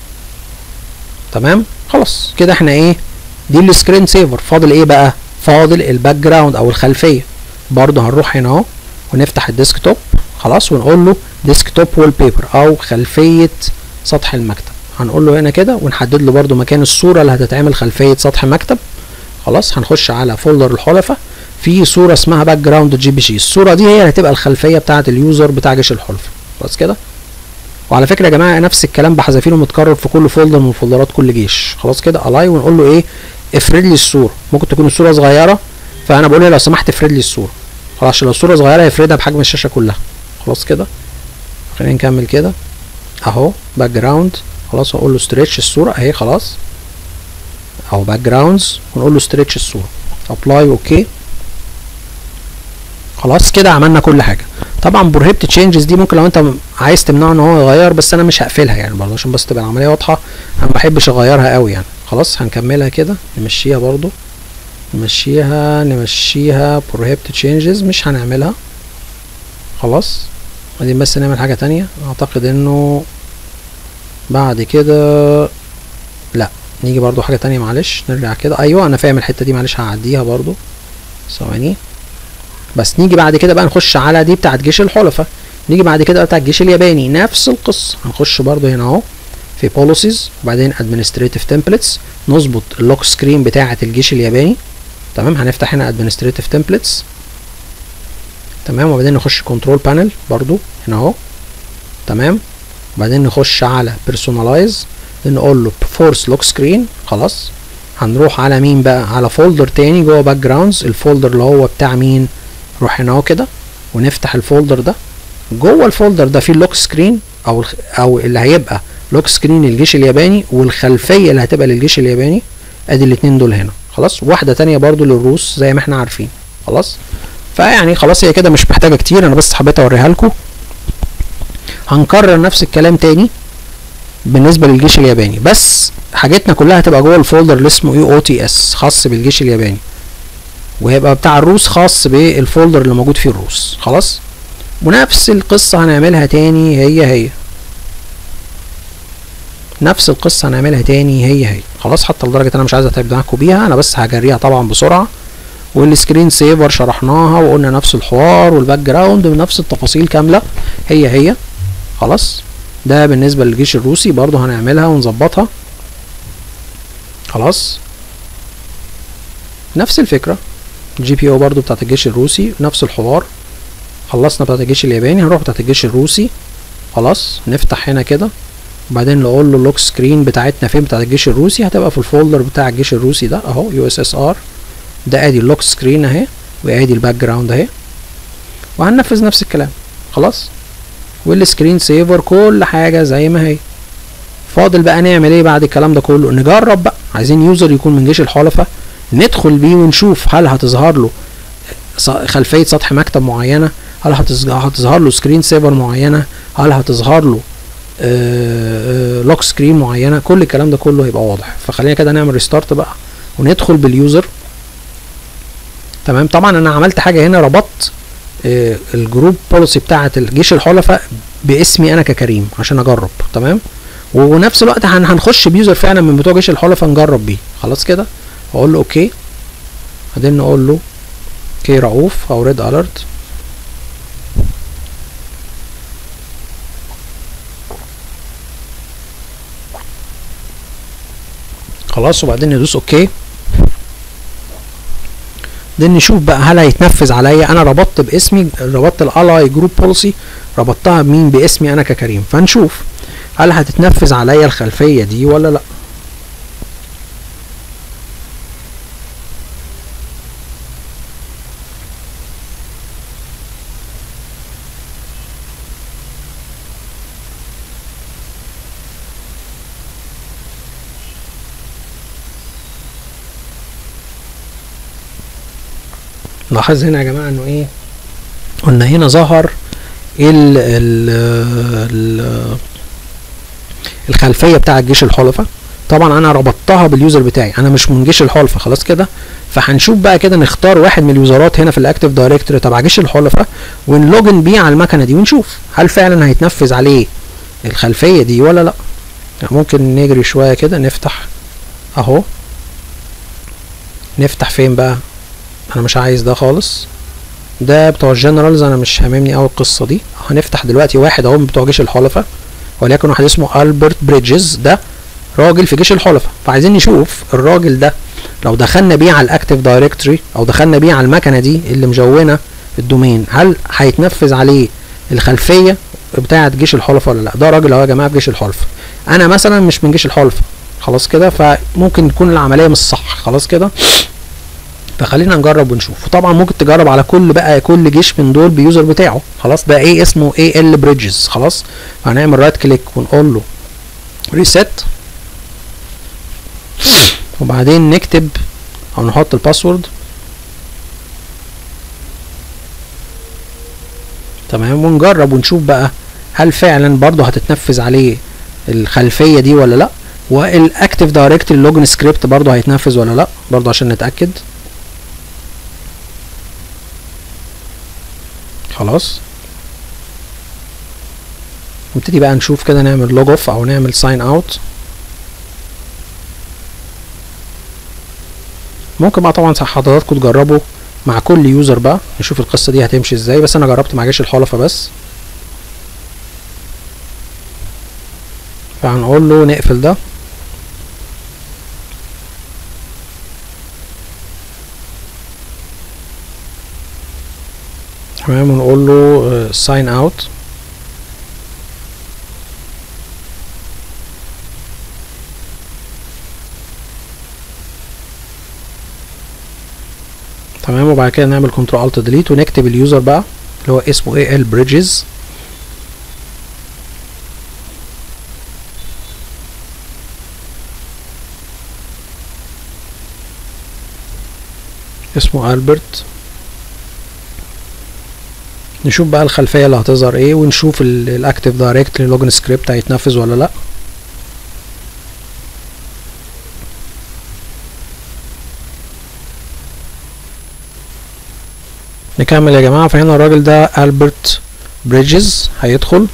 تمام خلاص كده احنا ايه دي السكرين سيفر فاضل ايه بقى فاضل الباك جراوند او الخلفيه برضه هنروح هنا اهو ونفتح الديسكتوب خلاص ونقول له ديسكتوب وول بيبر او خلفيه سطح المكتب هنقول له هنا كده ونحدد له برضه مكان الصوره اللي هتتعمل خلفيه سطح مكتب خلاص هنخش على فولدر الحلفاء في صوره اسمها باك جراوند جي بي جي الصوره دي هي اللي هتبقى الخلفيه بتاعه اليوزر بتاع جيش الحلفاء خلاص كده وعلى فكره يا جماعه نفس الكلام بحذافيره متكرر في كل فولدر من فولدرات كل جيش خلاص كده الاي ونقول له ايه افرد لي الصوره ممكن تكون الصوره صغيره فانا بقول له لو سمحت افرد لي الصوره خلاص عشان لو الصوره صغيره هيفردها بحجم الشاشه كلها خلاص كده خلينا نكمل كده اهو باك جراوند خلاص اقول له ستريتش الصوره اهي خلاص اهو باك جراوندز ونقول له ستريتش الصوره ابلاي اوكي خلاص كده عملنا كل حاجه طبعا بروهيبت تشينجز دي ممكن لو انت عايز تمنعه ان هو يغير بس انا مش هقفلها يعني برضه عشان بس تبقى العمليه واضحه انا ما بحبش اغيرها قوي يعني خلاص هنكملها كده نمشيها برضه نمشيها نمشيها بروهيبت تشينجز مش هنعملها خلاص بعدين بس نعمل حاجه تانية اعتقد انه بعد كده لا نيجي برضو حاجه تانية معلش نرجع كده ايوه انا فاهم الحته دي معلش هعديها برضو ثواني بس نيجي بعد كده بقى نخش على دي بتاعت جيش الحلفاء نيجي بعد كده بتاع الجيش الياباني نفس القصه هنخش برضو هنا اهو في بوليسيز وبعدين ادمنستريتيف تمبلتس نظبط اللوك سكرين بتاعه الجيش الياباني تمام هنفتح هنا ادمنستريتيف تمبلتس تمام وبعدين نخش كنترول بانل برضو هنا اهو تمام وبعدين نخش على بيرسونالايز نقول له فورس لوك سكرين خلاص هنروح على مين بقى على فولدر تاني جوه باك جراوندز الفولدر اللي هو بتاع مين نروح هنا اهو كده ونفتح الفولدر ده جوه الفولدر ده فيه اللوك سكرين او او اللي هيبقى لوك سكرين الجيش الياباني والخلفيه اللي هتبقى للجيش الياباني ادي الاتنين دول هنا خلاص واحده تانية برضو للروس زي ما احنا عارفين خلاص فيعني خلاص هي كده مش محتاجه كتير انا بس حبيت اوريها لكم هنكرر نفس الكلام تاني بالنسبه للجيش الياباني بس حاجتنا كلها هتبقى جوه الفولدر اللي اسمه اي او تي اس خاص بالجيش الياباني وهيبقى بتاع الروس خاص بالفولدر اللي موجود فيه الروس خلاص ونفس القصة هنعملها تاني هي هي نفس القصة هنعملها تاني هي هي خلاص حتى لدرجة انا مش عايز اتعب معاكم بيها انا بس هجريها طبعا بسرعة والسكرين سيفر شرحناها وقلنا نفس الحوار والباك جراوند بنفس التفاصيل كاملة هي هي خلاص ده بالنسبة للجيش الروسي برضو هنعملها ونظبطها خلاص نفس الفكرة جي بي او برضو بتاعت الجيش الروسي نفس الحوار خلصنا بتاعت الجيش الياباني هنروح بتاعت الجيش الروسي خلاص نفتح هنا كده وبعدين نقول له اللوك سكرين بتاعتنا فين بتاعت الجيش الروسي هتبقى في الفولدر بتاع الجيش الروسي ده اهو يو اس اس ار ده ادي اللوك سكرين اهي وادي الباك جراوند اهي وهننفذ نفس الكلام خلاص والسكرين سيفر كل حاجه زي ما هي فاضل بقى نعمل ايه بعد الكلام ده كله نجرب بقى عايزين يوزر يكون من جيش الحلفاء ندخل بيه ونشوف هل هتظهر له خلفيه سطح مكتب معينه هل هتظهر له سكرين سيفر معينه هل هتظهر له لوك سكرين معينه كل الكلام ده كله هيبقى واضح فخلينا كده نعمل ريستارت بقى وندخل باليوزر تمام طبعا انا عملت حاجه هنا ربطت الجروب بوليسي بتاعه الجيش الحلفاء باسمي انا ككريم عشان اجرب تمام ونفس الوقت هنخش بيوزر فعلا من بتوع جيش الحلفاء نجرب بيه خلاص كده اقول له اوكي بعدين نقول له اوكي رؤوف او ريد اليرت خلاص وبعدين ندوس اوكي بعدين نشوف بقى هل هيتنفذ عليا انا ربطت باسمي ربطت الالاي جروب بوليسي ربطتها بمين باسمي انا ككريم فنشوف هل هتتنفذ عليا الخلفيه دي ولا لا نلاحظ هنا يا جماعه انه ايه قلنا هنا ظهر ال ال ال الخلفيه بتاع جيش الحلفاء طبعا انا ربطتها باليوزر بتاعي انا مش من جيش الحلفاء خلاص كده فهنشوف بقى كده نختار واحد من اليوزرات هنا في الاكتيف دايركتوري تبع جيش الحلفاء ونلوجن بيه على المكنه دي ونشوف هل فعلا هيتنفذ عليه الخلفيه دي ولا لا يعني ممكن نجري شويه كده نفتح اهو نفتح فين بقى انا مش عايز ده خالص ده بتوع الجنرالز انا مش هاممني قوي القصه دي هنفتح دلوقتي واحد اهو من بتوع جيش الحلفاء وليكن واحد اسمه البرت بريدجز ده راجل في جيش الحلفاء فعايزين نشوف الراجل ده لو دخلنا بيه على الاكتيف دايركتوري او دخلنا بيه على المكنه دي اللي مجونه الدومين هل هيتنفذ عليه الخلفيه بتاعه جيش الحلفاء ولا لا ده راجل اهو يا جماعه في جيش الحلفاء انا مثلا مش من جيش الحلفاء خلاص كده فممكن تكون العمليه مش صح خلاص كده فخلينا نجرب ونشوف وطبعا ممكن تجرب على كل بقى كل جيش من دول بيوزر بتاعه خلاص ده ايه اسمه اي ال بريدجز خلاص فهنعمل رايت كليك ونقول له ريسيت وبعدين نكتب او نحط الباسورد تمام ونجرب ونشوف بقى هل فعلا برضه هتتنفذ عليه الخلفيه دي ولا لا والاكتيف دايركتوري لوجن سكريبت برضه هيتنفذ ولا لا برضه عشان نتاكد خلاص نبتدي بقى نشوف كده نعمل لوج اوف او نعمل ساين اوت ممكن بقى طبعا حضراتكم تجربوا مع كل يوزر بقى نشوف القصه دي هتمشي ازاي بس انا جربت مع جيش الحلفاء بس فهنقول له نقفل ده تمام ونقول له ساين اوت تمام وبعد كده نعمل كنترول الت ديليت ونكتب اليوزر بقى اللي هو اسمه اي ال بريدجز اسمه البرت نشوف بقى الخلفيه اللي هتظهر ايه ونشوف الاكتيف دايركتلي لوجن سكريبت هيتنفذ ولا لا نكمل يا جماعه فهنا الراجل ده البرت بريدجز هيدخل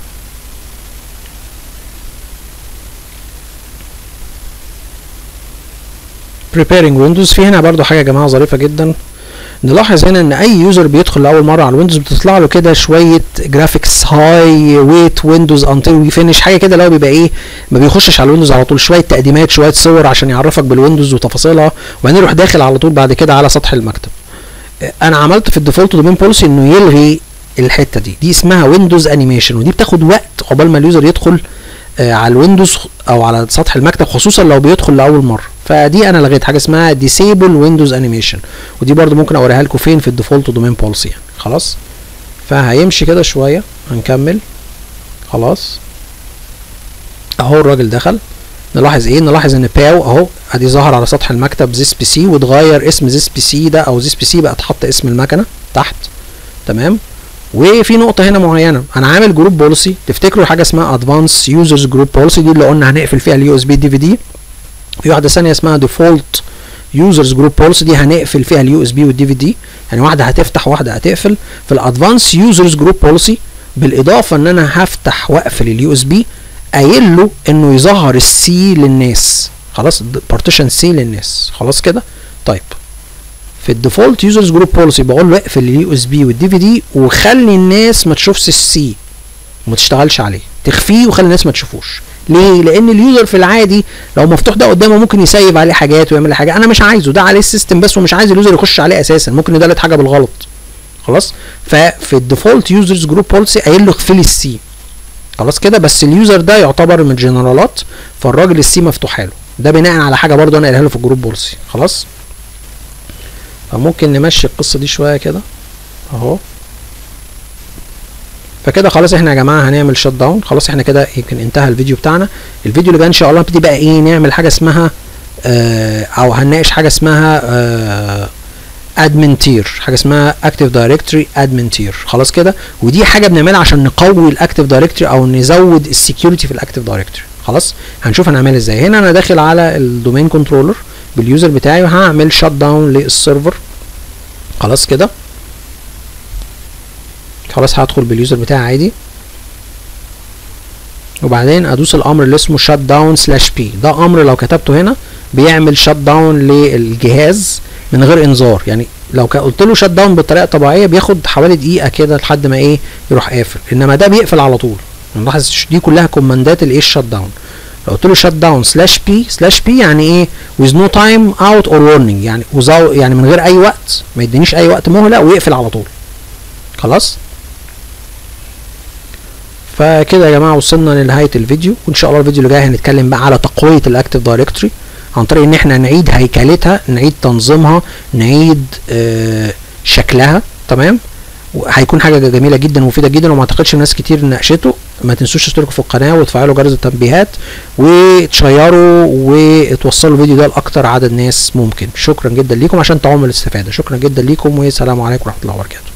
preparing windows في هنا برضو حاجه يا جماعه ظريفه جدا نلاحظ هنا ان اي يوزر بيدخل لاول مره على الويندوز بتطلع له كده شويه جرافيكس هاي ويت ويندوز انتل وي فينش حاجه كده اللي هو بيبقى ايه ما بيخشش على الويندوز على طول شويه تقديمات شويه صور عشان يعرفك بالويندوز وتفاصيلها وبعدين يروح داخل على طول بعد كده على سطح المكتب انا عملت في الديفولت دومين بوليسي انه يلغي الحته دي دي اسمها ويندوز انيميشن ودي بتاخد وقت عقبال ما اليوزر يدخل آه على الويندوز او على سطح المكتب خصوصا لو بيدخل لاول مره فدي انا لغيت حاجه اسمها ديسيبل ويندوز انيميشن ودي برضو ممكن اوريها لكم فين في الديفولت دومين بوليسي يعني خلاص فهيمشي كده شويه هنكمل خلاص اهو الراجل دخل نلاحظ ايه نلاحظ ان باو اهو ادي ظهر على سطح المكتب زيس بي سي واتغير اسم زيس بي سي ده او زيس بي سي بقى اتحط اسم المكنه تحت تمام وفي نقطة هنا معينة أنا عامل جروب بوليسي تفتكروا حاجة اسمها ادفانس يوزرز جروب بوليسي دي اللي قلنا هنقفل فيها اليو اس بي دي في دي في واحدة ثانية اسمها ديفولت يوزرز جروب بوليسي دي هنقفل فيها اليو اس بي والدي في دي يعني واحدة هتفتح واحدة هتقفل في الادفانس يوزرز جروب بوليسي بالإضافة إن أنا هفتح وأقفل اليو اس بي قايل له إنه يظهر السي للناس خلاص بارتيشن سي للناس خلاص كده طيب في الديفولت يوزرز جروب بوليسي بقول له اقفل اليو اس بي والدي في دي وخلي الناس ما تشوفش السي وما تشتغلش عليه تخفيه وخلي الناس ما تشوفوش ليه لان اليوزر في العادي لو مفتوح ده قدامه ممكن يسيب عليه حاجات ويعمل حاجه انا مش عايزه ده عليه السيستم بس ومش عايز اليوزر يخش عليه اساسا ممكن يدلت حاجه بالغلط خلاص ففي الديفولت يوزرز جروب بوليسي قايل له اقفلي السي خلاص كده بس اليوزر ده يعتبر من الجنرالات فالراجل السي مفتوحه له ده بناء على حاجه برضو انا قايلها له في الجروب بوليسي خلاص فممكن نمشي القصه دي شويه كده اهو فكده خلاص احنا يا جماعه هنعمل شت داون خلاص احنا كده يمكن انتهى الفيديو بتاعنا الفيديو اللي جاي ان شاء الله نبتدي بقى ايه نعمل حاجه اسمها آه او هنناقش حاجه اسمها آه ادمن تير حاجه اسمها اكتيف دايركتوري ادمن تير خلاص كده ودي حاجه بنعملها عشان نقوي الاكتيف دايركتوري او نزود السكيورتي في الاكتيف دايركتوري خلاص هنشوف هنعملها ازاي هنا انا داخل على الدومين كنترولر باليوزر بتاعي وهعمل شت داون للسيرفر خلاص كده خلاص هدخل باليوزر بتاعي عادي وبعدين ادوس الامر اللي اسمه شت داون سلاش بي ده امر لو كتبته هنا بيعمل شت داون للجهاز من غير انذار يعني لو قلت له شت داون بطريقه طبيعيه بياخد حوالي دقيقه كده لحد ما ايه يروح قافل انما ده بيقفل على طول نلاحظ دي كلها كوماندات الايه الشت داون لو قلت له شت داون سلاش بي سلاش بي يعني ايه with no time out or warning يعني وزاو يعني من غير اي وقت ما يدينيش اي وقت مهله ويقفل على طول خلاص فكده يا جماعه وصلنا لنهايه الفيديو وان شاء الله الفيديو اللي جاي هنتكلم بقى على تقويه الاكتيف دايركتوري عن طريق ان احنا نعيد هيكلتها نعيد تنظيمها نعيد آه شكلها تمام هيكون حاجه جميله جدا ومفيده جدا وما اعتقدش ناس كتير ناقشته ما تنسوش تشتركوا في القناه وتفعلوا جرس التنبيهات وتشيروا وتوصلوا الفيديو ده لاكتر عدد ناس ممكن شكرا جدا ليكم عشان تعملوا الاستفاده شكرا جدا ليكم والسلام عليكم ورحمه الله وبركاته